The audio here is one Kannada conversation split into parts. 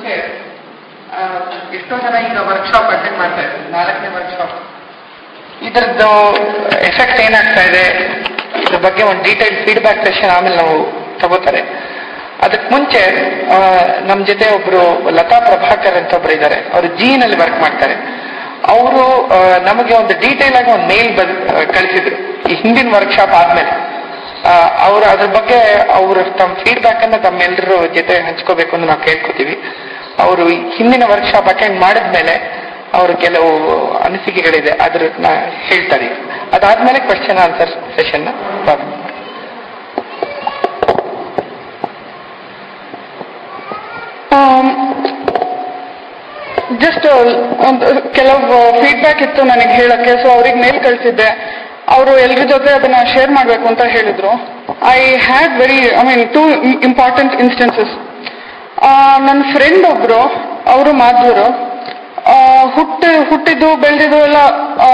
ಮುಂಚೆ ಆ, ಎಷ್ಟೋ ಜನ ಈಗ ವರ್ಕ್ಶಾಪ್ ಅಟೆಂಡ್ ಮಾಡ್ತಾ ಇದ್ದಾರೆ ನಾಲ್ಕನೇ ವರ್ಕ್ಶಾಪ್ ಇದರದ್ದು ಎಫೆಕ್ಟ್ ಏನಾಗ್ತಾ ಇದೆ ಇದ್ರ ಬಗ್ಗೆ ಒಂದು ಡೀಟೇಲ್ ಫೀಡ್ಬ್ಯಾಕ್ ಸೆಷನ್ ಆಮೇಲೆ ನಾವು ತಗೋತಾರೆ ಅದಕ್ಕೆ ಮುಂಚೆ ಆ, ನಮ್ ಜೊತೆ ಒಬ್ರು ಲತಾ ಪ್ರಭಾಕರ್ ಅಂತ ಒಬ್ರು ಇದ್ದಾರೆ ಅವರು ಜೀನ್ ಅಲ್ಲಿ ವರ್ಕ್ ಮಾಡ್ತಾರೆ ಅವರು ನಮಗೆ ಒಂದು ಡೀಟೇಲ್ ಆಗಿ ಒಂದು ಮೇಲ್ ಬದ್ ಕಳಿಸಿದ್ರು ಈ ಹಿಂದಿನ ವರ್ಕ್ಶಾಪ್ ಆದ್ಮೇಲೆ ಅವರು ಅದ್ರ ಬಗ್ಗೆ ಅವರು ತಮ್ಮ ಫೀಡ್ಬ್ಯಾಕ್ ಅನ್ನ ತಮ್ಮೆಲ್ಲರ ಜೊತೆ ಹಂಚ್ಕೋಬೇಕು ಅಂತ ನಾವು ಕೇಳ್ಕೊತೀವಿ ಅವರು ಈ ಹಿಂದಿನ ವರ್ಕ್ಶಾಪ್ ಅಟೆಂಡ್ ಮಾಡಿದ್ಮೇಲೆ ಅವರು ಕೆಲವು ಅನಿಸಿಕೆಗಳಿದೆ ಅದ್ರನ್ನ ಹೇಳ್ತಾರೆ ಅದಾದ್ಮೇಲೆ ಕ್ವಶನ್ ಆನ್ಸರ್ ಸೆಷನ್ ಪ್ರಾರಂಭ ಮಾಡಿ. ಜಸ್ಟ್ ಒಂದು ಕೆಲವು ಫೀಡ್ಬ್ಯಾಕ್ ಇತ್ತು ನನಗೆ ಹೇಳಕ್ಕೆ ಸೊ ಅವ್ರಿಗೆ ಮೇಲ್ ಕಳಿಸಿದ್ದೆ ಅವರು ಎಲ್ರ ಜೊತೆ ಅದನ್ನ ಶೇರ್ ಮಾಡಬೇಕು ಅಂತ ಹೇಳಿದ್ರು I had very I mean two important instances ನನ್ನ ಫ್ರೆಂಡ್ ಒಬ್ರು ಅವರು ಮಾಧವರು ಹುಟ್ಟಿ ಹುಟ್ಟಿದ್ದು ಬೆಳೆದಿದ್ದು ಎಲ್ಲ ಆ,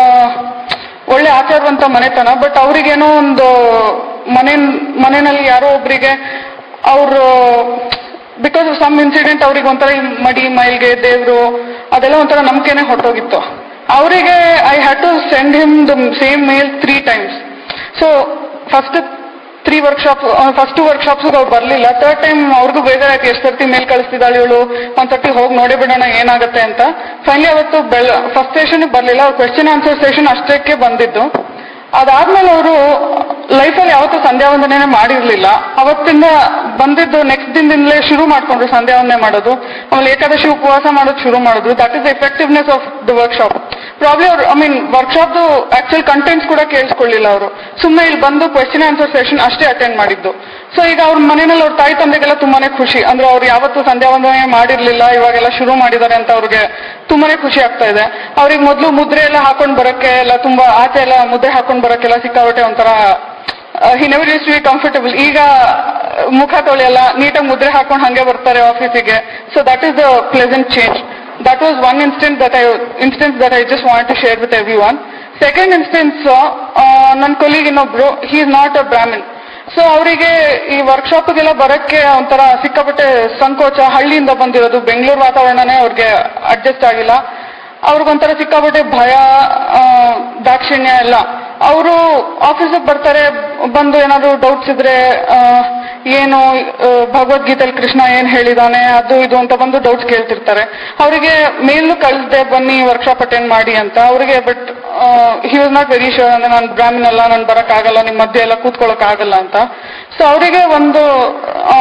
ಒಳ್ಳೆ ಆಚಾರವಂತ ಮನೆತನ ಬಟ್ ಅವ್ರಿಗೇನೋ ಒಂದು ಮನೆ ಮನೆಯಲ್ಲಿ ಯಾರೋ ಒಬ್ರಿಗೆ ಅವರು ಬಿಕಾಸ್ ಆಫ್ ಸಮ್ ಇನ್ಸಿಡೆಂಟ್ ಅವ್ರಿಗೆ ಒಂಥರ ಈ ಮಡಿ ಮೈಲ್ಗೆ ದೇವ್ರು ಅದೆಲ್ಲ ಒಂಥರ ನಂಬಿಕೆನೆ ಹೊಟ್ಟೋಗಿತ್ತು ಅವರಿಗೆ I had to send him the same mail three times so first three workshop first two workshops ಅವ್ರು ಬರ್ಲಿಲ್ಲ ಥರ್ಡ್ ಟೈಮ್ ಅವ್ರಿಗೂ ಬೇಜಾರಾಯ್ತು ಎಷ್ಟು ಸರ್ತಿ ಮೇಲ್ ಕಳಿಸ್ತಿದ್ದಾಳೆ ಇವಳು ಒಂದ್ಸರ್ತಿ ಹೋಗಿ ನೋಡಿ ಬಿಡೋಣ ಏನಾಗುತ್ತೆ ಅಂತ ಫೈನಲಿ ಅವತ್ತು ಬೆಳ ಫಸ್ಟ್ ಸೆಷನ್ ಬರ್ಲಿಲ್ಲ ಅವ್ರು ಕ್ವೆಶ್ಚನ್ ಆನ್ಸರ್ ಸೆಷನ್ ಅಷ್ಟಕ್ಕೆ ಬಂದಿದ್ದು ಅದಾದ್ಮೇಲೆ ಅವರು ಲೈಫಲ್ಲಿ ಯಾವತ್ತೂ ಸಂಧ್ಯಾ ವಂದನೆ ಮಾಡಿರ್ಲಿಲ್ಲ ಅವತ್ತಿಂದ ಬಂದಿದ್ದು ನೆಕ್ಸ್ಟ್ ದಿನದಿಂದಲೇ ಶುರು ಮಾಡ್ಕೊಂಡ್ರು ಸಂಧ್ಯಾ ವಂದನೆ ಮಾಡೋದು ಆಮೇಲೆ ಏಕಾದಶಿ ಉಪವಾಸ ಮಾಡೋದು ಶುರು ಮಾಡಿದ್ರು that is effectiveness of the workshop probably ಅವ್ರು I mean workshop actual contents ಕೂಡ ಕೇಳಿಸ್ಕೊಳ್ಳಿಲ್ಲ ಅವರು ಸುಮ್ಮನೆ ಇಲ್ಲಿ ಬಂದು ಕ್ವೆಶ್ಚನ್ ಆನ್ಸರ್ ಸೆಷನ್ ಅಷ್ಟೇ ಅಟೆಂಡ್ ಮಾಡಿದ್ದು ಸೊ ಈಗ ಅವ್ರ ಮನೆಯಲ್ಲಿ ಅವ್ರ ತಾಯಿ ತಂದೆಗೆಲ್ಲ ತುಂಬಾನೇ ಖುಷಿ ಅಂದ್ರೆ ಅವ್ರು ಯಾವತ್ತೂ ಸಂಧ್ಯಾ ವಂದನೆ ಮಾಡಿರ್ಲಿಲ್ಲ ಇವಾಗೆಲ್ಲ ಶುರು ಮಾಡಿದ್ದಾರೆ ಅಂತ ಅವ್ರಿಗೆ ತುಂಬಾನೇ ಖುಷಿ ಆಗ್ತಾ ಇದೆ ಅವ್ರಿಗೆ ಮೊದಲು ಮುದ್ರೆ ಎಲ್ಲ ಹಾಕೊಂಡ್ ಬರಕ್ಕೆ ಎಲ್ಲ ತುಂಬಾ ಆಚೆ ಎಲ್ಲ ಮುದ್ರೆ ಹಾಕೊಂಡ್ ಬರಕ್ಕೆಲ್ಲ ಸಿಕ್ಕಾಬಟ್ಟೆ ಒಂಥರ he never use to be comfortable ಈಗ ಮುಖ ತೊಳೆಯಲ್ಲ ನೀಟಾಗಿ ಮುದ್ರೆ ಹಾಕೊಂಡು ಹಂಗೆ ಬರ್ತಾರೆ ಆಫೀಸಿಗೆ so that is the pleasant change that was one instance that I instance that I just want to share with everyone second instance ನನ್ನ ಕೊಲೀಗ್ ಇನ್ನೊಬ್ರು he is not a Brahmin so ಅವರಿಗೆ ಈ ವರ್ಕ್ಶಾಪ್ಗೆಲ್ಲ ಬರಕ್ಕೆ ಒಂಥರ ಸಿಕ್ಕಾಪಟ್ಟೆ ಸಂಕೋಚ ಹಳ್ಳಿಯಿಂದ ಬಂದಿರೋದು ಬೆಂಗಳೂರು ವಾತಾವರಣನೇ ಅವ್ರಿಗೆ ಅಡ್ಜಸ್ಟ್ ಆಗಿಲ್ಲ ಅವ್ರಿಗೊಂಥರ ಸಿಕ್ಕಾಪಟ್ಟೆ ಭಯ ಆ, ದಾಕ್ಷಿಣ್ಯ ಎಲ್ಲ ಅವರು ಆಫೀಸಿಗೆ ಬರ್ತಾರೆ ಬಂದು ಏನಾದ್ರು ಡೌಟ್ಸ್ ಇದ್ರೆ ಆ, ಏನು ಆ, ಭಗವದ್ಗೀತೆಯಲ್ಲಿ ಕೃಷ್ಣ ಏನ್ ಹೇಳಿದಾನೆ ಅದು ಇದು ಅಂತ ಬಂದು ಡೌಟ್ಸ್ ಕೇಳ್ತಿರ್ತಾರೆ ಅವರಿಗೆ ಮೇಲ್ ಕಳಿಸ್ದೆ ಬನ್ನಿ ವರ್ಕ್ಶಾಪ್ ಅಟೆಂಡ್ ಮಾಡಿ ಅಂತ ಅವರಿಗೆ but he was not very sure ಅಂದ್ರೆ ನಾನು ಬ್ರಾಹ್ಮಿನ್ ಅಲ್ಲ ನಾನು ಬರಕ್ ಆಗಲ್ಲ ನಿಮ್ ಮಧ್ಯೆ ಎಲ್ಲ ಕೂತ್ಕೊಳ್ಳಕ್ ಆಗಲ್ಲ ಅಂತ ಸೊ ಅವರಿಗೆ ಒಂದು ಆ,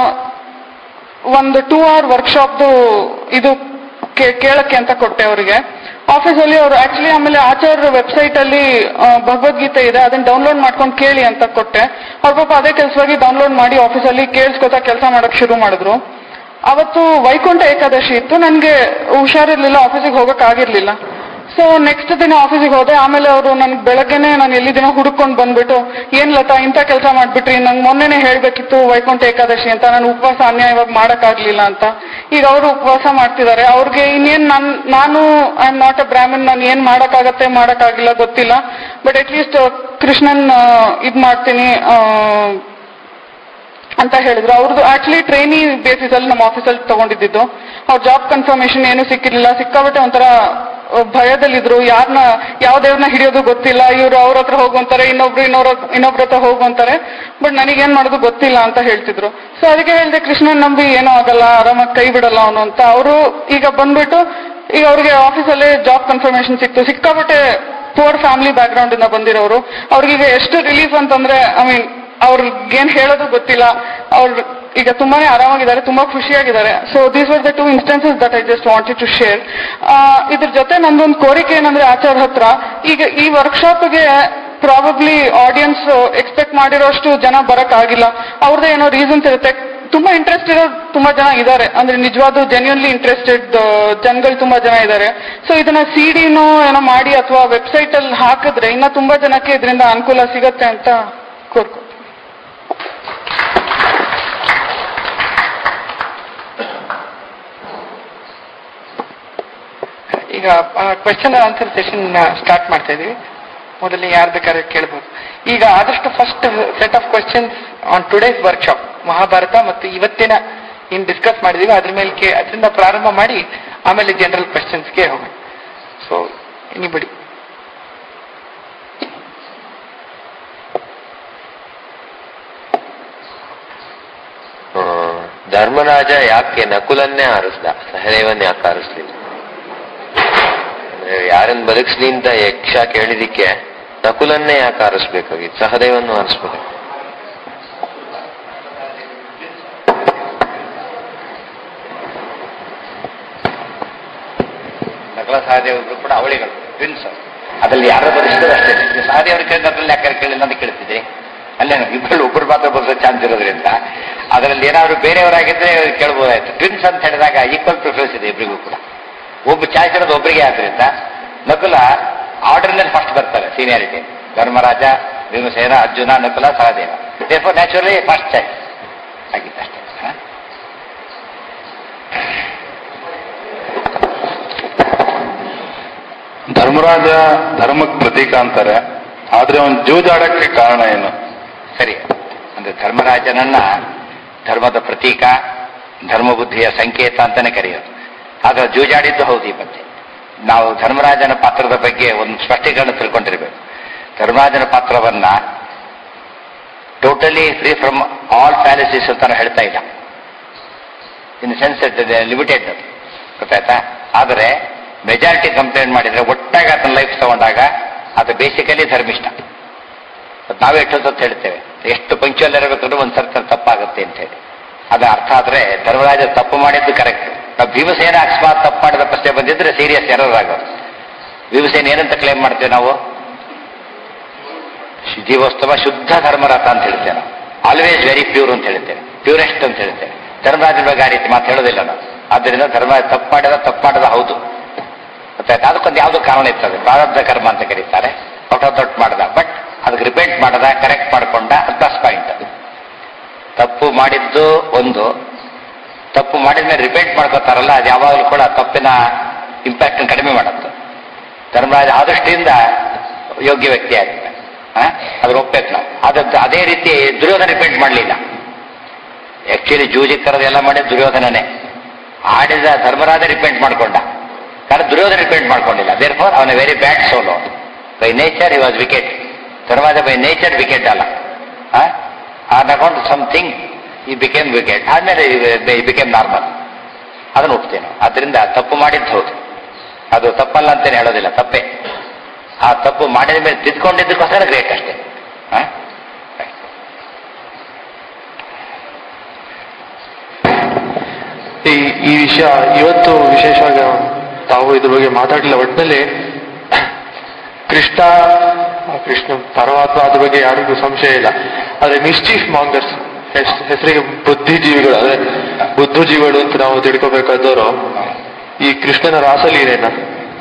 ಒಂದು ಟೂ ಅವರ್ ವರ್ಕ್ಶಾಪ್ದು ಇದು ಕೇ- ಕೇಳಕ್ಕೆ ಅಂತ ಕೊಟ್ಟೆ ಅವರಿಗೆ ಆಫೀಸಲ್ಲಿ ಅವರು ಆಕ್ಚುಲಿ ಆಮೇಲೆ ಆಚಾರ್ಯ ವೆಬ್ಸೈಟ್ ಅಲ್ಲಿ ಆ, ಭಗವದ್ಗೀತೆ ಇದೆ ಅದನ್ನ ಡೌನ್ಲೋಡ್ ಮಾಡ್ಕೊಂಡು ಕೇಳಿ ಅಂತ ಕೊಟ್ಟೆ ಅವ್ರ ಪಾಪ ಅದೇ ಕೆಲಸವಾಗಿ ಡೌನ್ಲೋಡ್ ಮಾಡಿ ಆಫೀಸಲ್ಲಿ ಕೇಳಿಸ್ಕೊತಾ ಕೆಲಸ ಮಾಡಕ್ ಶುರು ಮಾಡಿದ್ರು ಅವತ್ತು ವೈಕುಂಠ ಏಕಾದಶಿ ಇತ್ತು ನನ್ಗೆ ಹುಷಾರಿರ್ಲಿಲ್ಲ ಆಫೀಸಿಗೆ ಹೋಗಕ್ ಆಗಿರ್ಲಿಲ್ಲ ಸೊ ನೆಕ್ಸ್ಟ್ ದಿನ ಆಫೀಸಿಗೆ ಹೋದೆ ಆಮೇಲೆ ಅವರು ನನ್ಗೆ ಬೆಳಗ್ಗೆನೆ ನಾನು ಎಲ್ಲಿದ್ದೀನೋ ಹುಡುಕೊಂಡು ಬಂದ್ಬಿಟ್ಟು ಏನ್ ಲತಾ ಇಂಥ ಕೆಲಸ ಮಾಡ್ಬಿಟ್ರಿ ನಂಗೆ ಮೊನ್ನೆನೆ ಹೇಳ್ಬೇಕಿತ್ತು ವೈಕುಂಠ ಏಕಾದಶಿ ಅಂತ ನಾನು ಉಪವಾಸ ಅನ್ಯಾಯವಾಗಿ ಮಾಡಕ್ ಆಗ್ಲಿಲ್ಲ ಅಂತ ಈಗ ಅವರು ಉಪವಾಸ ಮಾಡ್ತಿದ್ದಾರೆ ಅವ್ರಿಗೆ ಇನ್ನೇನ್ ನನ್ ನಾನು I am not a Brahmin ನಾನು ಏನ್ ಮಾಡಕ್ಕಾಗತ್ತೆ ಮಾಡಕ್ಕಾಗಿಲ್ಲ ಗೊತ್ತಿಲ್ಲ ಬಟ್ ಅಟ್ ಲೀಸ್ಟ್ ಕೃಷ್ಣನ್ ಆ, ಇದ್ ಮಾಡ್ತೀನಿ ಆ, ಅಂತ ಹೇಳಿದ್ರು ಅವ್ರದ್ದು ಆಕ್ಚುಲಿ ಟ್ರೈನಿ ಬೇಸಿಸ್ ಅಲ್ಲಿ ನಮ್ಮ ಆಫೀಸಲ್ಲಿ ತಗೊಂಡಿದ್ದು ಅವ್ರ ಜಾಬ್ ಕನ್ಫರ್ಮೇಶನ್ ಏನು ಸಿಕ್ಕಿರ್ಲಿಲ್ಲ ಸಿಕ್ಕಾಬಟ್ಟೆ ಒಂಥರ ಆ, ಭಯದಲ್ಲಿದ್ರು ಯಾರನ್ನ ಯಾವ ದೇವ್ರನ್ನ ಹಿಡಿಯೋದು ಗೊತ್ತಿಲ್ಲ ಇವ್ರು ಅವ್ರ ಹತ್ರ ಹೋಗುವಂತಾರೆ ಇನ್ನೊಬ್ರು ಇನ್ನೊಬ್ರ ಇನ್ನೊಬ್ರ ಹತ್ರ ಹೋಗುವಂತಾರೆ ಬಟ್ ನನಗೇನ್ ಮಾಡೋದು ಗೊತ್ತಿಲ್ಲ ಅಂತ ಹೇಳ್ತಿದ್ರು ಸೊ ಅದಕ್ಕೆ ಹೇಳಿದೆ ಕೃಷ್ಣನ್ ನಂಬಿ ಏನೂ ಆಗಲ್ಲ ಆರಾಮಾಗಿ ಕೈ ಬಿಡಲ್ಲ ಅವನು ಅಂತ ಅವರು ಈಗ ಬಂದ್ಬಿಟ್ಟು ಈಗ ಅವ್ರಿಗೆ ಆಫೀಸಲ್ಲೇ ಜಾಬ್ ಕನ್ಫರ್ಮೇಶನ್ ಸಿಕ್ತು ಸಿಕ್ಕಾಬಟ್ಟೆ ಪುವರ್ ಫ್ಯಾಮಿಲಿ ಬ್ಯಾಕ್ ಗ್ರೌಂಡ್ ಇಂದ ಬಂದಿರೋರು ಅವ್ರಿಗೆ ಎಷ್ಟು ರಿಲೀಫ್ ಅಂತಂದ್ರೆ ಐ ಮೀನ್ ಅವ್ರಿಗೇನ್ ಹೇಳೋದು ಗೊತ್ತಿಲ್ಲ ಅವ್ರು ಈಗ ತುಂಬಾನೇ ಆರಾಮಾಗಿದ್ದಾರೆ ತುಂಬಾ ಖುಷಿಯಾಗಿದ್ದಾರೆ so these were the two instances that I just wanted to share ಇದ್ರ ಜೊತೆ ನಂದೊಂದು ಕೋರಿಕೆ ಏನಂದ್ರೆ ಆಚಾರ ಹತ್ರ ಈಗ ಈ ವರ್ಕ್ಶಾಪ್ಗೆ ಪ್ರಾಬಬ್ಲಿ ಆಡಿಯನ್ಸ್ ಎಕ್ಸ್ಪೆಕ್ಟ್ ಮಾಡಿರೋಷ್ಟು ಜನ ಬರಕ್ ಆಗಿಲ್ಲ ಅವ್ರದ್ದೇ ಏನೋ ರೀಸನ್ಸ್ ಇರುತ್ತೆ ತುಂಬಾ ಇಂಟ್ರೆಸ್ಟ್ ಇರೋ ತುಂಬಾ ಜನ ಇದ್ದಾರೆ ಅಂದ್ರೆ ನಿಜವಾದ ಜೆನ್ಯೂನ್ಲಿ ಇಂಟ್ರೆಸ್ಟೆಡ್ ಜನಗಳು ತುಂಬಾ ಜನ ಇದ್ದಾರೆ ಸೊ ಇದನ್ನ ಸಿಡಿನೋ ಏನೋ ಮಾಡಿ ಅಥವಾ ವೆಬ್ಸೈಟ್ ಅಲ್ಲಿ ಹಾಕಿದ್ರೆ ಇನ್ನ ತುಂಬಾ ಜನಕ್ಕೆ ಇದರಿಂದ ಅನುಕೂಲ ಸಿಗತ್ತೆ ಅಂತ ಕೋರ್ಕೊ ಈಗ ಕ್ವೆಶನ್ ಆನ್ಸರ್ ಸೆಷನ್ ಸ್ಟಾರ್ಟ್ ಮಾಡ್ತಾ ಇದೀವಿ ಮೊದಲು ಯಾರು ಬೇಕಾದ್ರೆ ಕೇಳ್ಬೋದು ಈಗ ಆದಷ್ಟು first set of questions on today's workshop Mahabharata ಮತ್ತು ಇವತ್ತಿನ ಏನ್ ಡಿಸ್ಕಸ್ ಮಾಡಿದೀವಿ ಅದ್ರ ಮೇಲೆ ಕೆ- ಅದರಿಂದ ಪ್ರಾರಂಭ ಮಾಡಿ ಆಮೇಲೆ ಜನರಲ್ ಕ್ವಶನ್ಸ್ಗೆ ಹೋಗೋಣ ಸೊ ಎನಿಬಡಿ ಆ, ಧರ್ಮರಾಜ ಯಾಕೆ ನಕುಲನ್ನೇ ಆರಿಸ್ದ ಸಹದೇವನ್ ಯಾಕೆ ಆರಿಸ್ಲಿಲ್ಲ ಅಂದ್ರೆ ಯಾರನ್ನ ಬದುಕಿಸ್ಲಿ ಅಂತ ಯಕ್ಷ ಕೇಳಿದಿಕ್ಕೆ ನಕುಲನ್ನೇ ಯಾಕೆ ಆರಿಸ್ಬೇಕಾಗಿತ್ತು ಸಹದೇವನ್ನು ಆರಿಸ್ಬೇಕು ನಕಲ ಸಹದೇವರು ಕೂಡ ಅವಳಿಗಳು ಟ್ವಿನ್ಸ್ ಅದ್ರಲ್ಲಿ ಯಾರು ಬರೆಸಿದ್ರೆ ಅಷ್ಟೇ ನೀವು ಸಹದೇವರು ಕೇಳಿದ ಅದ್ರಲ್ಲಿ ಯಾಕೆ ಕೇಳಿಲ್ಲ ಅಂತ ಕೇಳ್ತಿದ್ರಿ ಅಲ್ಲೇ ಇಬ್ಬರಲ್ಲಿ ಒಬ್ಬರು ಮಾತ್ರ ಬರೆಸೋ ಚಾನ್ಸ್ ಇರೋದ್ರಿಂದ ಅದರಲ್ಲಿ ಏನಾದ್ರು ಬೇರೆಯವರಾಗಿದ್ರೆ ಕೇಳ್ಬೋದಾಯ್ತು ಟ್ವಿನ್ಸ್ ಅಂತ ಹೇಳಿದಾಗ ಈಕ್ವಲ್ ಪ್ರಿಫರೆನ್ಸ್ ಇದೆ ಇಬ್ಬರಿಗೂ ಕೂಡ ಒಬ್ಬ ಚಾಯ್ಸ್ ಇರೋದು ಒಬ್ಬರಿಗೆ ಆದ್ರಿಂದ ನಕುಲ ಆರ್ಡರ್ನಲ್ಲಿ ಫಸ್ಟ್ ಬರ್ತಾರೆ seniority Dharmaraja Bhimasena Arjuna Nakula Sahadeva therefore naturally first choice ಆಗಿದ್ದಷ್ಟೇ ಹ? ಧರ್ಮರಾಜ ಧರ್ಮಕ್ಕೆ ಪ್ರತೀಕ ಅಂತಾರೆ ಆದ್ರೆ ಅವನ್ ಜೂಜಾಡಕ್ಕೆ ಕಾರಣ ಏನು ಸರಿ ಅಂದ್ರೆ ಧರ್ಮರಾಜನನ್ನ ಧರ್ಮದ ಪ್ರತೀಕ ಧರ್ಮಬುದ್ಧಿಯ ಸಂಕೇತ ಅಂತಾನೆ ಕರೆಯೋದು ಆದ್ರೆ ಜೂಜಾಡಿದ್ದು ಹೌದು ಈ ಮತ್ತೆ ನಾವು ಧರ್ಮರಾಜನ ಪಾತ್ರದ ಬಗ್ಗೆ ಒಂದು ಸ್ಪಷ್ಟೀಕರಣ ತಿಳ್ಕೊಂಡಿರ್ಬೇಕು ಧರ್ಮರಾಜನ ಪಾತ್ರವನ್ನ totally free from all policies ಅಂತ ನಾನು ಹೇಳ್ತಾ ಇಲ್ಲ ಇನ್ ಸೆನ್ಸ್ ಲಿಮಿಟೆಡ್ ಗೊತ್ತಾಯ್ತಾ ಆದರೆ ಮೆಜಾರಿಟಿ ಕಂಪ್ಲೇಂಟ್ ಮಾಡಿದ್ರೆ ಒಟ್ಟಾಗಿ ಆತನ ಲೈಫ್ ತಗೊಂಡಾಗ ಅದು ಬೇಸಿಕಲಿ ಧರ್ಮಿಷ್ಠ ಮತ್ತ್ ನಾವೇ ಎಷ್ಟೊತ್ತು ಹೇಳ್ತೇವೆ ಎಷ್ಟು ಪಂಕ್ಚುವಲ್ ಇರಬೇಕಂದ್ರೆ ಒಂದ್ ಸರ್ತಿ ತಪ್ಪಾಗುತ್ತೆ ಅಂತ ಹೇಳಿ ಅದು ಅರ್ಥ ಆದ್ರೆ ಧರ್ಮರಾಜ ತಪ್ಪು ಮಾಡಿದ್ದು ಕರೆಕ್ಟ್ ನಾವು ಭೀಮಸೇನ ಅಕಸ್ಮಾತ್ ತಪ್ಪು ಮಾಡಿದ ಪ್ರಶ್ನೆ ಬಂದಿದ್ರೆ ಸೀರಿಯಸ್ ಎರರ್ ಆಗೋದು ಭೀಮಸೇನ ಏನಂತ ಕ್ಲೇಮ್ ಮಾಡ್ತೇವೆ ನಾವು ಶು- ಜೀವೋತ್ಸವ ಶುದ್ಧ ಧರ್ಮರಥ ಅಂತ ಹೇಳ್ತೇವೆ ನಾವು ಆಲ್ವೇಸ್ ವೆರಿ ಪ್ಯೂರ್ ಅಂತ ಹೇಳ್ತೇವೆ ಪ್ಯೂರೆಸ್ಟ್ ಅಂತ ಹೇಳ್ತೇವೆ ಧರ್ಮರಾಜನ ಬಗ್ಗೆ ಆ ರೀತಿ ಮಾತು ಹೇಳೋದಿಲ್ಲ ನಾವು ಆದ್ದರಿಂದ ಧರ್ಮರಾಜ ತಪ್ಪು ಮಾಡಿದ ತಪ್ಪು ಮಾಡಿದ ಹೌದು ಗೊತ್ತಾಯ್ತಾ ಅದಕ್ಕೊಂದು ಯಾವುದೋ ಕಾರಣ ಇರ್ತದೆ ಪ್ರಾರಬ್ಧ ಕರ್ಮ ಅಂತ ಕರೀತಾರೆ ಹೊಟ ದೊಡ್ಡ ಮಾಡ್ದ ಬಟ್ ಅದಕ್ಕೆ ರಿಪೇಂಟ್ ಮಾಡದ ಕರೆಕ್ಟ್ ಮಾಡ್ಕೊಂಡ ಪ್ಲಸ್ ಪಾಯಿಂಟ್ ತಪ್ಪು ಮಾಡಿದ್ದು ಒಂದು ತಪ್ಪು ಮಾಡಿದ್ಮೇಲೆ ರಿಪೇಂಟ್ ಮಾಡ್ಕೋತಾರಲ್ಲ ಅದು ಯಾವಾಗಲೂ ಕೂಡ ತಪ್ಪಿನ ಇಂಪ್ಯಾಕ್ಟ್ ಕಡಿಮೆ ಮಾಡುತ್ತೆ ಧರ್ಮರಾಜ ಆ ದೃಷ್ಟಿಯಿಂದ ಯೋಗ್ಯ ವ್ಯಕ್ತಿ ಆಗ್ತದೆ ಅದ್ರ ಒಪ್ಬೇಕು ನಾವು ಅದದ್ದು ಅದೇ ರೀತಿ ದುರ್ಯೋಧನ ರಿಪೇಂಟ್ ಮಾಡಲಿಲ್ಲ ಆಕ್ಚುಲಿ ಜೂಜಿ ಕರೆದು ಎಲ್ಲ ಮಾಡಿದ ದುರ್ಯೋಧನನೇ ಆಡಿದ ಧರ್ಮರಾಜ ರಿಪೇಂಟ್ ಮಾಡ್ಕೊಂಡ कारण ದುರ್ಯೋಧನ ರಿಪೇಂಟ್ ಮಾಡ್ಕೊಂಡಿಲ್ಲ ದೇರ್ ಫಾರ್ ಅವನ ವೆರಿ ಬ್ಯಾಡ್ ಸೋಲೋ by nature he was wicked Dharmaraja by nature wicked ಅಲ್ಲ on account something he became wicked ಆದ್ಮೇಲೆ ಈ ಬಿಕೇಮ್ ನಾರ್ಮಲ್ ಅದನ್ನು ಒಪ್ತೇನೆ ನಾವು. ಅದರಿಂದ ತಪ್ಪು ಮಾಡಿದ್ದು ಹೌದು ಅದು ತಪ್ಪಲ್ಲ ಅಂತೇನೆ ಹೇಳೋದಿಲ್ಲ ತಪ್ಪೇ ಆ ತಪ್ಪು ಮಾಡಿದ ಮೇಲೆ ತಿದ್ಕೊಂಡಿದ್ದಕ್ಕೋಸ್ಕರ ಗ್ರೇಟ್ ಅಷ್ಟೇ ಹ? ಈ ಈ ವಿಷಯ ಇವತ್ತು ವಿಶೇಷವಾಗಿ ತಾವು ಇದ್ರ ಬಗ್ಗೆ ಮಾತಾಡಲಿಲ್ಲ ಒಟ್ಟಿನಲ್ಲಿ ಕೃಷ್ಣ ಆ ಕೃಷ್ಣ ಪರಮಾತ್ಮ ಅದ್ರ ಬಗ್ಗೆ ಯಾರಿಗೂ ಸಂಶಯ ಇಲ್ಲ ಆದ್ರೆ ಮಿಸ್ಚೀಫ್ ಮಾಂಗರ್ಸ್ ಹೆಸರಿಗೆ ಬುದ್ಧಿಜೀವಿಗಳು ಅಂದ್ರೆ ಬುದ್ಧಿಜೀವಿಗಳು ಅಂತ ನಾವು ತಿಳ್ಕೊಬೇಕಾದವರು ಈ ಕೃಷ್ಣನ ರಾಸಲೀಲೆನ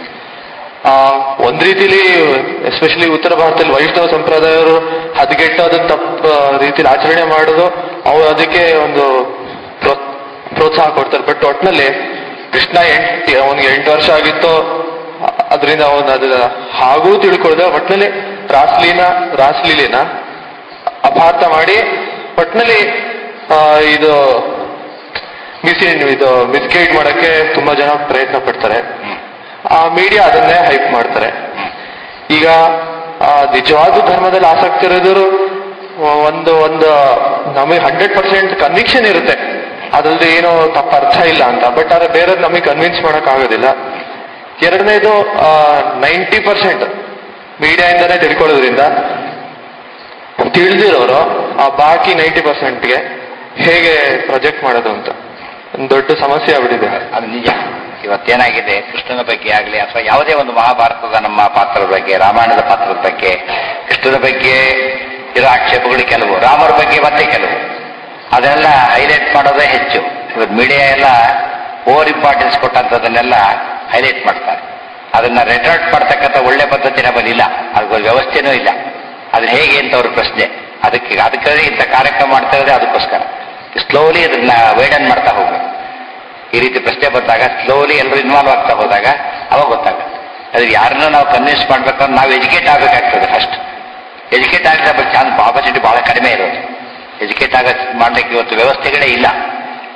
ಆ ಒಂದ್ ರೀತಿಲಿ ಎಸ್ಪೆಷಲಿ ಉತ್ತರ ಭಾರತದಲ್ಲಿ ವೈಷ್ಣವ ಸಂಪ್ರದಾಯವರು ಹದಗೆಟ್ಟು ಅದನ್ನ ತಪ್ಪ ರೀತಿಲಿ ಆಚರಣೆ ಮಾಡೋದು ಅವ್ರು ಅದಕ್ಕೆ ಒಂದು ಪ್ರೋ- ಪ್ರೋತ್ಸಾಹ ಕೊಡ್ತಾರೆ ಬಟ್ ಒಟ್ನಲ್ಲಿ ಕೃಷ್ಣ ಎಂಟ್ ಅವನಿಗೆ ಎಂಟು ವರ್ಷ ಆಗಿತ್ತು ಅದರಿಂದ ಅವನು ಅದ ಹಾಗೂ ತಿಳ್ಕೊಳ್ದೆ ಒಟ್ನಲ್ಲಿ ರಾಸ್ಲೀನ ರಾಸ್ಲೀಲಿನ ಅಪಾರ್ಥ ಮಾಡಿ ಒಟ್ನಲ್ಲಿ ಆ, ಇದು ಮಿಸ್ ಇದು ಮಿಸ್ಗೈಡ್ ಮಾಡಕ್ಕೆ ತುಂಬಾ ಜನ ಪ್ರಯತ್ನ ಪಡ್ತಾರೆ ಆ ಮೀಡಿಯಾ ಅದನ್ನೇ ಹೈಪ್ ಮಾಡ್ತಾರೆ ಈಗ ಆ, ನಿಜವಾದ ಧರ್ಮದಲ್ಲಿ ಆಸಕ್ತಿ ಇರೋದು ಒಂದು ಒಂದು ನಮಗೆ ಹಂಡ್ರೆಡ್ ಪರ್ಸೆಂಟ್ ಕನ್ವಿಕ್ಷನ್ ಇರುತ್ತೆ ಅದ್ರಲ್ಲಿ ಏನೋ ತಪ್ಪ ಅರ್ಥ ಇಲ್ಲ ಅಂತ ಬಟ್ ಆದ್ರೆ ಬೇರೆ ನಮಗೆ ಕನ್ವಿನ್ಸ್ ಮಾಡಕ್ ಆಗೋದಿಲ್ಲ ಎರಡನೇದು ನೈಂಟಿ ಪರ್ಸೆಂಟ್ ಮೀಡಿಯಾಯಿಂದನೇ ತಿಳ್ಕೊಳ್ಳೋದ್ರಿಂದ ತಿಳಿದಿರೋರು ಆ ಬಾಕಿ ನೈಂಟಿ ಪರ್ಸೆಂಟ್ಗೆ ಹೇಗೆ ಪ್ರೊಜೆಕ್ಟ್ ಮಾಡೋದು ಅಂತ ಒಂದು ದೊಡ್ಡ ಸಮಸ್ಯೆ ಆಗ್ಬಿಟ್ಟಿದೆ ಅದು ನಿಜ ಇವತ್ತೇನಾಗಿದೆ ಕೃಷ್ಣನ ಬಗ್ಗೆ ಆಗಲಿ ಅಥವಾ ಯಾವುದೇ ಒಂದು ಮಹಾಭಾರತದ ನಮ್ಮ ಪಾತ್ರದ ಬಗ್ಗೆ ರಾಮಾಯಣದ ಪಾತ್ರದ ಬಗ್ಗೆ ಕೃಷ್ಣನ ಬಗ್ಗೆ ಇರೋ ಆಕ್ಷೇಪಗಳು ಕೆಲವು ರಾಮರ ಬಗ್ಗೆ ಮತ್ತೆ ಕೆಲವು ಅದನ್ನೆಲ್ಲ ಹೈಲೈಟ್ ಮಾಡೋದೇ ಹೆಚ್ಚು ಇವತ್ತು ಮೀಡಿಯಾ ಎಲ್ಲ ಓವರ್ ಇಂಪಾರ್ಟೆನ್ಸ್ ಕೊಟ್ಟಂಥದ್ದನ್ನೆಲ್ಲ ಹೈಲೈಟ್ ಮಾಡ್ತಾರೆ ಅದನ್ನ ರೆಟಾರ್ಟ್ ಮಾಡ್ತಕ್ಕಂಥ ಒಳ್ಳೆ ಪದ್ಧತಿ ನಮ್ಮಲ್ಲಿ ಇಲ್ಲ ಅದಕ್ಕೊಂದು ವ್ಯವಸ್ಥೆನೂ ಇಲ್ಲ ಅದನ್ನ ಹೇಗೆ ಅಂತ ಅವ್ರ ಪ್ರಶ್ನೆ ಅದಕ್ಕೆ ಅದಕ್ಕೆ ಇಂಥ ಕಾರ್ಯಕ್ರಮ ಮಾಡ್ತಾ ಇರೋದೇ ಅದಕ್ಕೋಸ್ಕರ ಸ್ಲೋಲಿ ಅದನ್ನ ವೈಡನ್ ಮಾಡ್ತಾ ಹೋಗ್ಬೇಕು ಈ ರೀತಿ ಪ್ರಶ್ನೆ ಬಂದಾಗ ಸ್ಲೋಲಿ ಎಲ್ಲರೂ ಇನ್ವಾಲ್ವ್ ಆಗ್ತಾ ಹೋದಾಗ ಅವಾಗ ಗೊತ್ತಾಗುತ್ತೆ ಅದ್ರ ಯಾರನ್ನ ನಾವು ಕನ್ವಿನ್ಸ್ ಮಾಡ್ಬೇಕಂದ್ರೆ ನಾವು ಎಜುಕೇಟ್ ಆಗಬೇಕಾಗ್ತದೆ ಫಸ್ಟ್ ಎಜುಕೇಟ್ ಆಗಲಿಲ್ಲ ಚಾನ್ಸ್ ಆಪರ್ಚುನಿಟಿ ಬಹಳ ಕಡಿಮೆ ಇರೋದು ಎಜುಕೇಟ್ ಆಗ ಮಾಡ್ಲಿಕ್ಕೆ ಇವತ್ತು ವ್ಯವಸ್ಥೆಗಳೇ ಇಲ್ಲ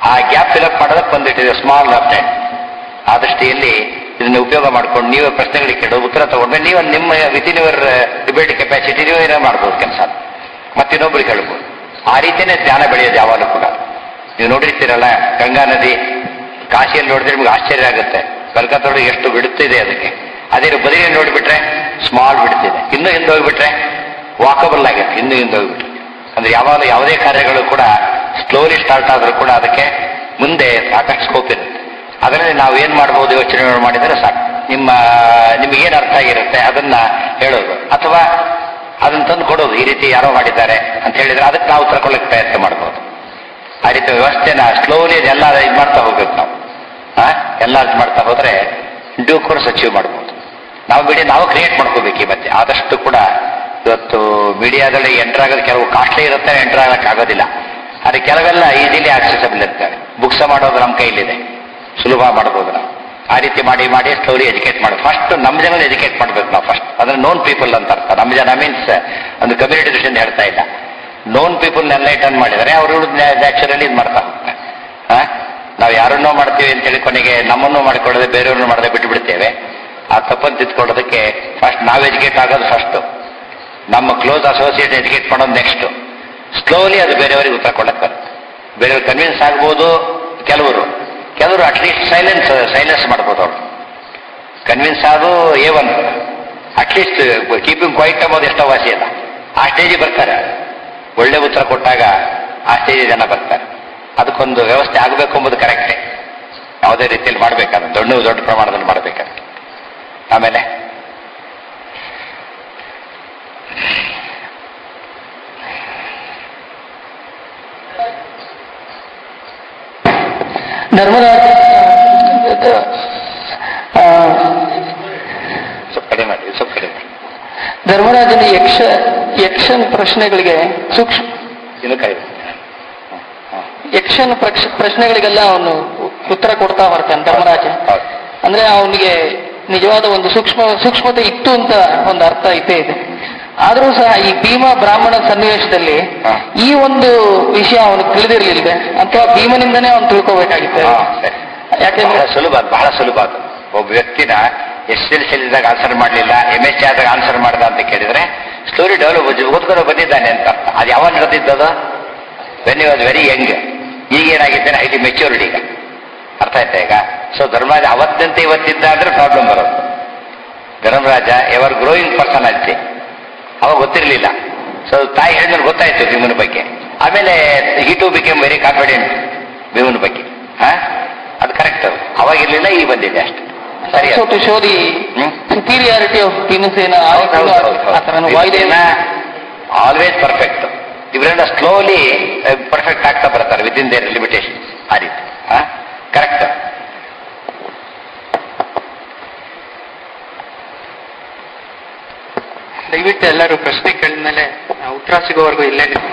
ಆ ಗ್ಯಾಪ್ ಫಿಲಪ್ ಮಾಡೋದಕ್ಕೆ ಬಂದಿಟ್ಟಿದೆ ಸ್ಮಾಲ್ ಲೆಫ್ಟ್ ಹ್ಯಾಂಡ್ ಆ ದೃಷ್ಟಿಯಲ್ಲಿ ಇದನ್ನ ಉಪಯೋಗ ಮಾಡ್ಕೊಂಡು ನೀವೇ ಪ್ರಶ್ನೆಗಳಿಗೆ ಕೇಳೋ ಉತ್ತರ ತಗೊಂಡ್ರೆ ನೀವು ನಿಮ್ಮ ವಿತಿನ್ ಯುವರ್ ಡಿಬೇಟ್ ಕೆಪಾಸಿಟಿ ನೀವು ಏನೋ ಮಾಡ್ಬೋದು ಕೆಲಸ ಮತ್ತೆ ಇನ್ನೊಬ್ರಿಗೆ ಹೇಳ್ಬೋದು ಆ ರೀತಿಯೇ ಜ್ಞಾನ ಬೆಳೆಯೋದು ಯಾವಾಗಲೂ ಕೂಡ ನೀವು ನೋಡಿರ್ತೀರಲ್ಲ ಗಂಗಾ ನದಿ ಕಾಶಿಯಲ್ಲಿ ನೋಡಿದ್ರೆ ನಿಮ್ಗೆ ಆಶ್ಚರ್ಯ ಆಗುತ್ತೆ ಕಲ್ಕತ್ತೊಳಗೆ ಎಷ್ಟು ಬಿಡುತ್ತಿದೆ ಅದಕ್ಕೆ ಅದೇ ನೀವು ಬದಿಯಲ್ಲಿ ನೋಡಿಬಿಟ್ರೆ ಸ್ಮಾಲ್ ಬಿಡ್ತಿದೆ ಇನ್ನೂ ಹಿಂದೆ ಹೋಗ್ಬಿಟ್ರೆ ವಾಕಬಲ್ ಆಗುತ್ತೆ ಇನ್ನೂ ಹಿಂದೆ ಹೋಗ್ಬಿಟ್ರೆ ಅಂದ್ರೆ ಯಾವಾಗ ಯಾವುದೇ ಕಾರ್ಯಗಳು ಕೂಡ ಸ್ಲೋಲಿ ಸ್ಟಾರ್ಟ್ ಆದ್ರೂ ಕೂಡ ಅದಕ್ಕೆ ಮುಂದೆ ಸಾಕಷ್ಟು ಸ್ಕೋಪ್ ಇರುತ್ತೆ ಅದರಲ್ಲಿ ನಾವು ಏನ್ ಮಾಡ್ಬೋದು ಯೋಚನೆ ಮಾಡಿದರೆ ಸಾಕು ನಿಮ್ಮ ನಿಮ್ಗೆ ಏನ್ ಅರ್ಥ ಆಗಿರುತ್ತೆ ಅದನ್ನ ಹೇಳೋದು ಅಥವಾ ಅದನ್ನ ತಂದು ಕೊಡೋದು ಈ ರೀತಿ ಯಾರೋ ಮಾಡಿದ್ದಾರೆ ಅಂತ ಹೇಳಿದ್ರೆ ಅದಕ್ಕೆ ನಾವು ಉತ್ತರ ಕೊಡಲಿಕ್ಕೆ ಪ್ರಯತ್ನ ಮಾಡ್ಬೋದು ಆ ರೀತಿ ವ್ಯವಸ್ಥೆನ ಸ್ಲೋಲಿ ಎಲ್ಲ ಇದು ಮಾಡ್ತಾ ಹೋಗ್ಬೇಕು ನಾವು ಆ? ಎಲ್ಲ ಇದು ಮಾಡ್ತಾ ಹೋದ್ರೆ ಡ್ಯೂ ಕೋರ್ಸ್ ಅಚೀವ್ ಮಾಡ್ಬೋದು ನಾವು ಮೀಡಿಯಾ ನಾವು ಕ್ರಿಯೇಟ್ ಮಾಡ್ಕೋಬೇಕು ಈ ಮಧ್ಯೆ ಆದಷ್ಟು ಕೂಡ ಇವತ್ತು ಮೀಡಿಯಾದಲ್ಲಿ ಎಂಟರ್ ಆಗೋದು ಕೆಲವು ಕಾಸ್ಟ್ಲಿ ಇರುತ್ತೆ ಎಂಟರ್ ಆಗಕ್ಕೆ ಆಗೋದಿಲ್ಲ ಆದರೆ ಕೆಲವೆಲ್ಲ ಈಸಿಲಿ ಆಕ್ಸೆಸಬಲ್ ಇರ್ತವೆ ಬುಕ್ಸ್ ಮಾಡೋದು ನಮ್ಮ ಕೈಲಿದೆ ಸುಲಭ ಮಾಡ್ಬೋದು ನಾವು ಆ ರೀತಿ ಮಾಡಿ ಮಾಡಿ ಸ್ಲೋಲಿ ಎಜುಕೇಟ್ ಮಾಡೋದು ಫಸ್ಟ್ ನಮ್ಮ ಜನ ಎಜುಕೇಟ್ ಮಾಡ್ಬೇಕು ನಾವು ಫಸ್ಟ್ ಅಂದ್ರೆ ನೋನ್ ಪೀಪಲ್ ಅಂತ ಅರ್ಥ ನಮ್ಮ ಜನ ಮೀನ್ಸ್ ಒಂದು ಕಮ್ಯುನಿಟಿ ದೃಷ್ಟಿಯಿಂದ ಹೇಳ್ತಾ ಇಲ್ಲ ನೋನ್ ಪೀಪಲ್ ಎನ್ಲೈಟನ್ ಮಾಡಿದರೆ ಅವರು ನ್ಯಾಚುರಲಿ ಇದು ಮಾಡ್ತಾ ಹೋಗ್ತಾರೆ ಆ? ನಾವು ಯಾರನ್ನೋ ಮಾಡ್ತೀವಿ ಅಂತೇಳಿ ಕೊನೆಗೆ ನಮ್ಮನ್ನು ಮಾಡಿಕೊಳ್ಳದೆ ಬೇರೆಯವ್ರನ್ನ ಮಾಡದೆ ಬಿಟ್ಟು ಬಿಡ್ತೇವೆ ಆ ತಪ್ಪನ್ನು ತಿದ್ಕೊಳ್ಳೋದಕ್ಕೆ ಫಸ್ಟ್ ನಾವು ಎಜುಕೇಟ್ ಆಗೋದು ಫಸ್ಟ್ ನಮ್ಮ ಕ್ಲೋಸ್ ಅಸೋಸಿಯೇಟ್ ಎಜುಕೇಟ್ ಮಾಡೋದು ನೆಕ್ಸ್ಟ್ ಸ್ಲೋಲಿ ಅದು ಬೇರೆಯವರಿಗೆ ಉತ್ತರ ಕೊಡಕ್ಕೆ ಬರುತ್ತೆ ಬೇರೆಯವ್ರು ಕನ್ವಿನ್ಸ್ ಆಗ್ಬೋದು ಕೆಲವರು ಕೆಲವರು ಅಟ್ಲೀಸ್ಟ್ ಸೈಲೆನ್ಸ್ ಸೈಲೆನ್ಸ್ ಮಾಡ್ಬೋದು ಅವರು ಕನ್ವಿನ್ಸ್ ಆದು A one at least keeping quiet ಅಂಬೋದು ಎಷ್ಟೋ ವಾಸಿ ಅಲ್ಲ ಆ ಸ್ಟೇಜಿಗೆ ಬರ್ತಾರೆ ಒಳ್ಳೆ ಉತ್ತರ ಕೊಟ್ಟಾಗ ಆ ಸ್ಟೇಜ್ ಜನ ಬರ್ತಾರೆ ಅದಕ್ಕೊಂದು ವ್ಯವಸ್ಥೆ ಆಗಬೇಕು ಎಂಬುದು ಕರೆಕ್ಟೇ ಯಾವುದೇ ರೀತಿಯಲ್ಲಿ ಮಾಡಬೇಕಾದ್ರೆ ದೊಡ್ಡ ದೊಡ್ಡ ಪ್ರಮಾಣದಲ್ಲಿ ಮಾಡಬೇಕಾದ್ರೆ ಆಮೇಲೆ ಧರ್ಮರಾಜ ಆ, ಸ್ವಲ್ಪ ಕಡಿಮೆ ಮಾಡಿ ಸ್ವಲ್ಪ ಕಡಿಮೆ ಮಾಡಿ ಧರ್ಮರಾಜನ ಯಕ್ಷ ಯಕ್ಷನ ಪ್ರಶ್ನೆಗಳಿಗೆ ಸೂಕ್ಷ್ಮ ಇನ್ನು ಕಡಿಮೆ ಯಕ್ಷನ ಪ್ರಕ್ಷ- ಪ್ರಶ್ನೆಗಳಿಗೆಲ್ಲ ಅವನು ಉತ್ತರ ಕೊಡ್ತಾ ಬರ್ತಾನೆ ಧರ್ಮರಾಜ ಹೌದು. ಅಂದ್ರೆ ಅವನಿಗೆ ನಿಜವಾದ ಒಂದು ಸೂಕ್ಷ್ಮ ಸೂಕ್ಷ್ಮತೆ ಇತ್ತು ಅಂತ ಒಂದು ಅರ್ಥ ಇದ್ದೇ ಇದೆ ಆದ್ರೂ ಸಹ ಈ ಭೀಮ ಬ್ರಾಹ್ಮಣ ಸನ್ನಿವೇಶದಲ್ಲಿ ಹಾ. ಈ ಒಂದು ವಿಷಯ ಅವನು ತಿಳಿದಿರ್ಲಿಲ್ವೇ ಅಥವಾ ಭೀಮನಿಂದನೇ ಅವನು ತಿಳ್ಕೋಬೇಕಾಗಿತ್ತು ಹಾ, ಸರಿ. ಯಾಕೆಂದ್ರೆ ಬಹಳ ಸುಲಭ ಅದು, ಬಹಳ ಸುಲಭ ಅದು ಒಬ್ಬ ವ್ಯಕ್ತಿನ ಎಸ್ ಎಲ್ ಸಿ ಇದ್ದಾಗ ಆನ್ಸರ್ ಮಾಡಲಿಲ್ಲ ಎಂ ಎಸ್ ಸಿ ಆದಾಗ ಆನ್ಸರ್ ಮಾಡ್ದ ಅಂತ ಕೇಳಿದ್ರೆ ಸ್ಟೋರಿ ಡೆವಲಪ್ ಓದ್ಕೊಂಡು ಬಂದಿದ್ದಾನೆ ಅಂತ ಅರ್ಥ ಅದು ಯಾವಾಗ ನಡೆದಿದ್ದದು ವೆನ್ ವಾಸ್ ವೆರಿ ಯಂಗ್ ಈಗ ಏನಾಗಿದ್ದಾನೆ ಹೈಲಿ ಮೆಚ್ಯೂರ್ಡ್ ಈಗ ಅರ್ಥ ಆಯ್ತಾ ಈಗ ಸೊ ಧರ್ಮರಾಜ ಅವತ್ತಂತೆ ಇವತ್ತಿದ್ದ ಅಂದ್ರೆ ಪ್ರಾಬ್ಲಮ್ ಬರೋದು ಧರ್ಮರಾಜ ಎವರ್ ಗ್ರೋಯಿಂಗ್ ಪರ್ಸನಾಲಿಟಿ ಅವಾಗ ಗೊತ್ತಿರಲಿಲ್ಲ ಸೊ ತಾಯಿ ಹೇಳಿದ್ರೆ ಗೊತ್ತಾಯ್ತು ಭೀಮನ ಬಗ್ಗೆ ಆಮೇಲೆ he to became very confident ಭೀಮನ ಬಗ್ಗೆ ಹಾ ಅದು ಕರೆಕ್ಟ್ ಅದು ಅವಾಗ ಇರ್ಲಿಲ್ಲ ಈಗ ಬಂದಿದೆ ಅಷ್ಟೇ ಸರಿ so to show the hmm. Superiority of Bhimasena ಆ ಥರನೂ ವಾಯುದೇವ ಆಲ್ವೇಸ್ ಪರ್ಫೆಕ್ಟ್ ಇವರೆಲ್ಲ ಸ್ಲೋಲಿ ಪರ್ಫೆಕ್ಟ್ ಆಗ್ತಾ ಬರ್ತಾರೆ ವಿತ್ ಇನ್ ದೇರ್ ಲಿಮಿಟೇಷನ್ ಆ ರೀತಿ ಕರೆಕ್ಟ್ ದಯವಿಟ್ಟು ಎಲ್ಲರೂ ಪ್ರಶ್ನೆ ಕೇಳಿದ್ಮೇಲೆ ಉತ್ತರ ಸಿಗೋವರೆಗೂ ಇಲ್ಲೇ ನಿಲ್ಲಿ.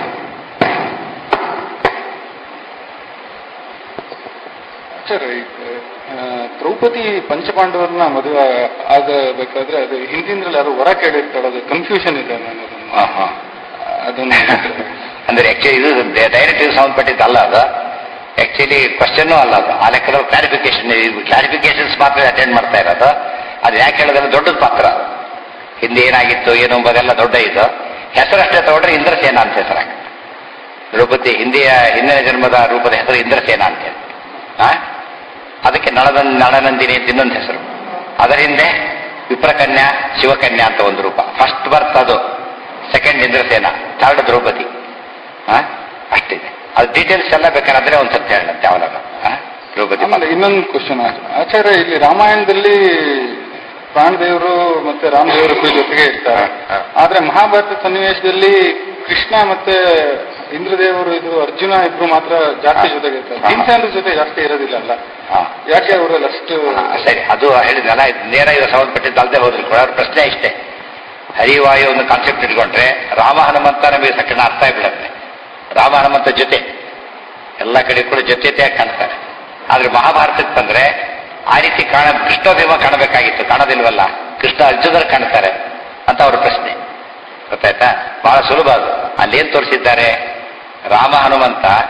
ಸರ್ ದ್ರೌಪದಿ ಪಂಚಪಾಂಡವರನ್ನ ಮದುವೆ ಆಗಬೇಕಾದ್ರೆ ಅದು ಹಿಂದಿನಲ್ಲಿ ಯಾರು ವರ ಕೇಳಿರ್ತಾಳೆ ಅದು ಕನ್ಫ್ಯೂಷನ್ ಇದೆ ನಾನು ಅದನ್ನ ಅಂದ್ರೆ ಆಕ್ಚುಲಿ ಇದು ಡೈರೆಕ್ಟ್ ಸಂಬಂಧಪಟ್ಟಿದ್ದಲ್ಲ ಅದು ಆಕ್ಚುಲಿ ಕ್ವಶನ್ ಅಲ್ಲ ಅದು ಆ ಲೆಕ್ಕದಲ್ಲಿ ಕ್ಲಾರಿಫಿಕೇಶನ್ ಕ್ಲಾರಿಫಿಕೇಶನ್ಸ್ ಮಾತ್ರ ಅಟೆಂಡ್ ಮಾಡ್ತಾ ಇರೋದು ಅದು ಯಾಕೆ ಹೇಳೋದ್ರೆ ದೊಡ್ಡದು ಪಾತ್ರ ಅದು. ಹಿಂದೆ ಏನಾಗಿತ್ತು ಏನು ಎಂಬುದೆಲ್ಲ ದೊಡ್ಡ ಇದು ಹೆಸರಷ್ಟೇ ತಗೊಂಡ್ರೆ ಇಂದ್ರಸೇನ ಅಂತ ಹೆಸರಾಗ್ತದೆ ದ್ರೌಪದಿ ಹಿಂದಿಯ ಹಿಂದಿನ ಜನ್ಮದ ರೂಪದ ಹೆಸರು ಇಂದ್ರಸೇನ ಅಂತ ಹೇಳಿ ಆ? ಅದಕ್ಕೆ ನಳನನ್ ನಳನಂದಿನಿ ಅಂತ ಇನ್ನೊಂದು ಹೆಸರು ಅದರ ಹಿಂದೆ ವಿಪ್ರಕನ್ಯಾ ಶಿವಕನ್ಯಾ ಅಂತ ಒಂದು ರೂಪ ಫಸ್ಟ್ ಬರ್ತ್ ಅದು ಸೆಕೆಂಡ್ ಇಂದ್ರಸೇನ ಥರ್ಡ್ ದ್ರೌಪದಿ ಆ? ಅಷ್ಟಿದೆ ಅದು ಡೀಟೇಲ್ಸ್ ಎಲ್ಲ ಬೇಕಾದ್ರೆ ಒಂದ್ ಸತ್ಯ ಹೇಳತ್ತೆ ಅವನ ದ್ರೌಪದಿ ಆಮೇಲೆ ಇನ್ನೊಂದು ಕ್ವಶನ್ ಆಚಾರ್ಯ ಇಲ್ಲಿ ರಾಮಾಯಣದಲ್ಲಿ ಪ್ರಾಣದೇವರು ಮತ್ತೆ ರಾಮದೇವರು ಇಬ್ರು ಜೊತೆಗೆ ಇರ್ತಾರೆ ಹ, ಹ. ಆದ್ರೆ ಮಹಾಭಾರತ ಸನ್ನಿವೇಶದಲ್ಲಿ ಕೃಷ್ಣ ಮತ್ತೆ ಇಂದ್ರದೇವರು ಇದು ಅರ್ಜುನ ಇಬ್ರು ಮಾತ್ರ ಜಾಸ್ತಿ ಹ. ಜೊತೆಗೆ ಇರ್ತಾರೆ ಹ. ಭೀಮಸೇನರ ಜೊತೆ ಜಾಸ್ತಿ ಇರೋದಿಲ್ಲ ಅಲ್ಲ ಹಾ. ಯಾಕೆ ಅವರಲ್ಲಿ ಅಷ್ಟು ಹಾ, ಸರಿ ಅದು ಹೇಳಿದ್ನಲ್ಲ ಇದು ನೇರ ಇದು ಸಂಬಂಧಪಟ್ಟಿದ್ದು ಅಲ್ಲದೆ ಹೋದ್ರು ಕೂಡ ಅವ್ರ ಪ್ರಶ್ನೆ ಇಷ್ಟೇ ಹರಿವಾಯು ಒಂದು ಕಾನ್ಸೆಪ್ಟ್ ಇಟ್ಕೊಂಡ್ರೆ ರಾಮ ಹನುಮಂತ ನಮಗೆ ತಕ್ಷಣ ಅರ್ಥ ಆಗ್ಬಿಡತ್ತೆ ರಾಮ ಹನುಮಂತ ಜೊತೆ ಎಲ್ಲ ಕಡೆ ಕೂಡ ಜೊತೆಯಾಗಿ ಕಾಣ್ತಾರೆ ಆದ್ರೆ ಮಹಾಭಾರತಕ್ಕೆ ಬಂದ್ರೆ ಆ ರೀತಿ ಕಾಣ ಕೃಷ್ಣ ಭೀಮ ಕಾಣಬೇಕಾಗಿತ್ತು ಕಾಣೋದಿಲ್ವಲ್ಲ ಕೃಷ್ಣ ಅರ್ಜುನರು ಕಾಣ್ತಾರೆ ಅಂತ ಅವ್ರ ಪ್ರಶ್ನೆ ಗೊತ್ತಾಯ್ತಾ ಬಹಳ ಸುಲಭ ಅದು ಅಲ್ಲೇನ್ ತೋರಿಸಿದ್ದಾರೆ ರಾಮ ಹನುಮಂತ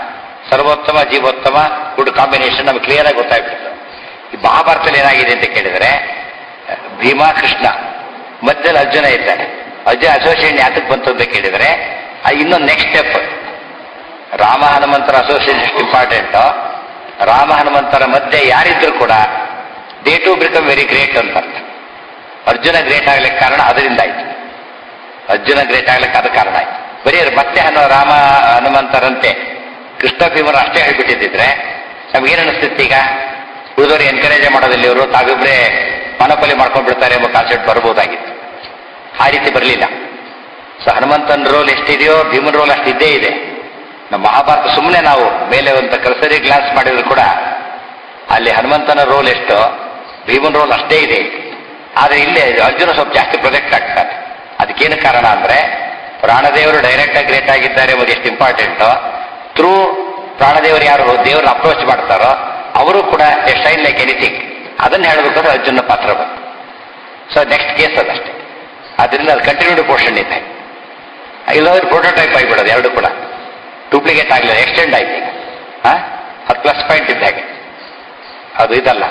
ಸರ್ವೋತ್ತಮ ಜೀವೋತ್ತಮ ಗುಡ್ ಕಾಂಬಿನೇಷನ್ ನಮ್ಗೆ ಕ್ಲಿಯರ್ ಆಗಿ ಗೊತ್ತಾಗ್ಬಿಡ್ತು ಈ ಮಹಾಭಾರತದಲ್ಲಿ ಏನಾಗಿದೆ ಅಂತ ಕೇಳಿದ್ರೆ ಭೀಮ ಕೃಷ್ಣ ಮಧ್ಯದಲ್ಲಿ ಅರ್ಜುನ ಇದ್ದಾನೆ ಅರ್ಜುನ ಅಸೋಸಿಯೇಷನ್ ಯಾತಕ್ಕೆ ಬಂತು ಅಂತ ಕೇಳಿದ್ರೆ ಆ ಇನ್ನೊಂದು ನೆಕ್ಸ್ಟ್ ಸ್ಟೆಪ್ ರಾಮ ಹನುಮಂತರ ಅಸೋಸಿಯೇಷನ್ ಎಷ್ಟು ಇಂಪಾರ್ಟೆಂಟ್ ರಾಮ ಹನುಮಂತರ ಮಧ್ಯೆ ಯಾರಿದ್ರು ಕೂಡ they to become very great ಅಂತ ಅರ್ಥ ಅರ್ಜುನ ಗ್ರೇಟ್ ಆಗ್ಲಿಕ್ಕೆ ಕಾರಣ ಅದರಿಂದ ಆಯ್ತು ಅರ್ಜುನ ಗ್ರೇಟ್ ಆಗ್ಲಿಕ್ಕೆ ಅದು ಕಾರಣ ಆಯ್ತು ಬರೀ ಮತ್ತೆ ಹನು ರಾಮ ಹನುಮಂತರಂತೆ ಕೃಷ್ಣ ಭೀಮರು ಅಷ್ಟೇ ಹೇಳ್ಬಿಟ್ಟಿದ್ರೆ ನಮ್ಗೇನು ಅನಿಸ್ತಿತ್ತು ಈಗ ಉಳಿದವರು ಎನ್ಕರೇಜ್ ಮಾಡೋದಿಲ್ಲ ಇವರು ತಾವಿಬ್ರೇ ಮನಪಲಿ ಮಾಡ್ಕೊಂಡ್ಬಿಡ್ತಾರೆ ಎಂಬ ಕಾನ್ಸೆಪ್ಟ್ ಬರ್ಬೋದಾಗಿತ್ತು ಆ ರೀತಿ ಬರಲಿಲ್ಲ ಸೊ ಹನುಮಂತನ ರೋಲ್ ಎಷ್ಟಿದೆಯೋ ಭೀಮನ್ ರೋಲ್ ಅಷ್ಟು ಇದ್ದೇ ಇದೆ ನಮ್ಮ ಮಹಾಭಾರತ ಸುಮ್ಮನೆ ನಾವು ಮೇಲೆ ಒಂದು ಕರ್ಸರಿ ಗ್ಲಾನ್ಸ್ ಮಾಡಿದ್ರು ಕೂಡ ಅಲ್ಲಿ ಹನುಮಂತನ ರೋಲ್ ಎಷ್ಟು ಭೀಮನ್ ರೋಲ್ ಅಷ್ಟೇ ಇದೆ ಆದ್ರೆ ಇಲ್ಲಿ ಅರ್ಜುನ ಸ್ವಲ್ಪ ಜಾಸ್ತಿ ಪ್ರೊಜೆಕ್ಟ್ ಆಗ್ತಾನೆ ಅದಕ್ಕೇನು ಕಾರಣ ಅಂದ್ರೆ ಪ್ರಾಣದೇವರು ಡೈರೆಕ್ಟ್ ಆಗಿ ಗ್ರೇಟ್ ಆಗಿದ್ದಾರೆ ಎಂಬುದು ಎಷ್ಟು ಇಂಪಾರ್ಟೆಂಟ್ ಥ್ರೂ ಪ್ರಾಣದೇವರು ಯಾರು ದೇವರನ್ನ ಅಪ್ರೋಚ್ ಮಾಡ್ತಾರೋ ಅವರು ಕೂಡ ಶೈನ್ ಲೈಕ್ ಎನಿಥಿಂಗ್ ಅದನ್ನ ಹೇಳಬೇಕಾದ್ರೆ ಅರ್ಜುನ ಪಾತ್ರ ಬಂತು ಸೊ ನೆಕ್ಸ್ಟ್ ಕೇಸ್ ಅದಷ್ಟೇ ಅದರಿಂದ ಅದು ಕಂಟಿನ್ಯೂಡ್ ಪೋರ್ಷನ್ ಇದೆ ಇಲ್ಲಾಂದ್ರೆ ಪ್ರೋಟೋಟೈಪ್ ಆಗಿಬಿಡೋದು ಎರಡು ಕೂಡ ಡೂಪ್ಲಿಕೇಟ್ ಆಗಲಿಲ್ಲ ಎಕ್ಸ್ಟೆಂಡ್ ಆಯ್ತು ಈಗ ಹಾ ಅದು ಪ್ಲಸ್ ಪಾಯಿಂಟ್ ಇದ್ದ ಹಾಗೆ ಅದು ಇದಲ್ಲ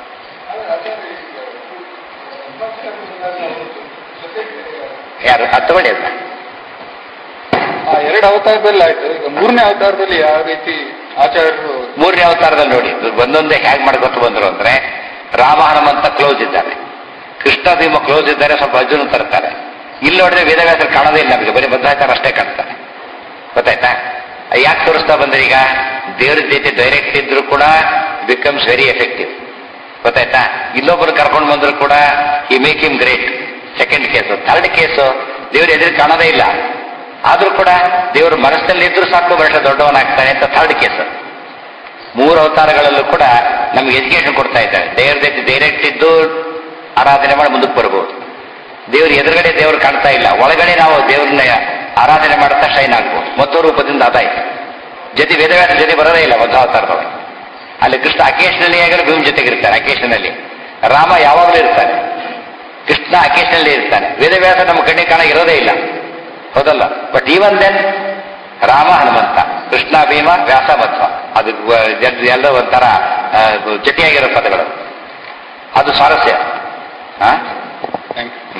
ಯಾರು ಅದು ತಗೊಳ್ಳಿ ಅದನ್ನ ಆ ಎರಡು ಅವತಾರದಲ್ಲಿ ಆಯ್ತು ಈಗ ಮೂರನೇ ಅವತಾರದಲ್ಲಿ ಯಾವ ರೀತಿ ಆಚಾರ್ಯರು ಮೂರನೇ ಅವತಾರದಲ್ಲಿ ನೋಡಿ ಇದು ಒಂದೊಂದೇ ಹೇಗೆ ಮಾಡ್ಕೊತ ಬಂದ್ರು ಅಂದ್ರೆ ರಾಮ ಹನುಮಂತ ಕ್ಲೋಸ್ ಇದ್ದಾರೆ ಕೃಷ್ಣ ಭೀಮ ಕ್ಲೋಸ್ ಇದ್ದಾರೆ ಸ್ವಲ್ಪ ಅರ್ಜುನ ತರ್ತಾರೆ ಇಲ್ಲಿ ನೋಡಿದ್ರೆ ವೇದವ್ಯಾಸರು ಕಾಣೋದೇ ಇಲ್ಲ ನಮಗೆ ಬರೀ ಮಧ್ವಾಚಾರ ಅಷ್ಟೇ ಕಾಣ್ತಾರೆ ಗೊತ್ತಾಯ್ತಾ ಯಾಕೆ ತೋರಿಸ್ತಾ ಬಂದ್ರೆ ಈಗ ದೇವ್ರ ಜೊತೆ ಡೈರೆಕ್ಟ್ ಇದ್ರು ಕೂಡ ಬಿಕಮ್ಸ್ ವೆರಿ ಎಫೆಕ್ಟಿವ್ ಗೊತ್ತಾಯ್ತಾ ಇನ್ನೊಬ್ಬರು ಕರ್ಕೊಂಡು ಬಂದ್ರು ಕೂಡ he make him great second case third case ದೇವ್ರ ಎದುರು ಕಾಣೋದೇ ಇಲ್ಲ ಆದ್ರೂ ಕೂಡ ದೇವ್ರ ಮನಸ್ಸಿನಲ್ಲಿ ಇದ್ರು ಸಾಕು ವರ್ಷ ದೊಡ್ಡವನಾಗ್ತಾನೆ ಅಂತ ಥರ್ಡ್ ಕೇಸು ಮೂರು ಅವತಾರಗಳಲ್ಲೂ ಕೂಡ ನಮ್ಗೆ ಎಜುಕೇಶನ್ ಕೊಡ್ತಾ ಇದ್ದಾರೆ ದೇವ್ರ ಜೊತೆ ಡೈರೆಕ್ಟ್ ಇದ್ದು ಆರಾಧನೆ ಮಾಡಿ ಮುಂದಕ್ಕೆ ಬರ್ಬೋದು ದೇವ್ರ ಎದುರುಗಡೆ ದೇವ್ರು ಕಾಣ್ತಾ ಇಲ್ಲ ಒಳಗಡೆ ನಾವು ದೇವ್ರನ್ನ ಆರಾಧನೆ ಮಾಡ್ತಾ ಶೈನ್ ಆಗ್ಬೋದು ಮತ್ತೋ ರೂಪದಿಂದ ಅದಾಯ್ತು ಜೊತೆ ವೇದವ್ಯಾಸ ಜೊತೆ ಬರೋದೇ ಇಲ್ಲ ಮಧ್ವಾವತಾರದವರು ಅಲ್ಲಿ ಕೃಷ್ಣ ಅಕೇಶನಲ್ಲಿ ಆಗಿರೋ ಭೀಮ್ ಜೊತೆಗೆ ಇರ್ತಾನೆ ಅಕೇಶನಲ್ಲಿ ರಾಮ ಯಾವಾಗಲೂ ಇರ್ತಾನೆ ಕೃಷ್ಣ ಅಕೇಶನಲ್ಲಿ ಇರ್ತಾನೆ ವೇದವ್ಯಾಸ ನಮ್ಮ ಕಣ್ಣಿಗೆ ಕಾಣ ಇರೋದೇ ಇಲ್ಲ ಹೌದಲ್ಲ but even then Rama Hanumantha Krishna Bhima Vyasa Madhva ಅದು ವ- ಜಡ್- ಎಲ್ಲ ಒಂಥರ ಆ, ಜೊತೆಯಾಗಿರೋ ಪದಗಳು ಅದು ಸ್ವಾರಸ್ಯ ಹಾ ಥ್ಯಾಂಕ್ ಯು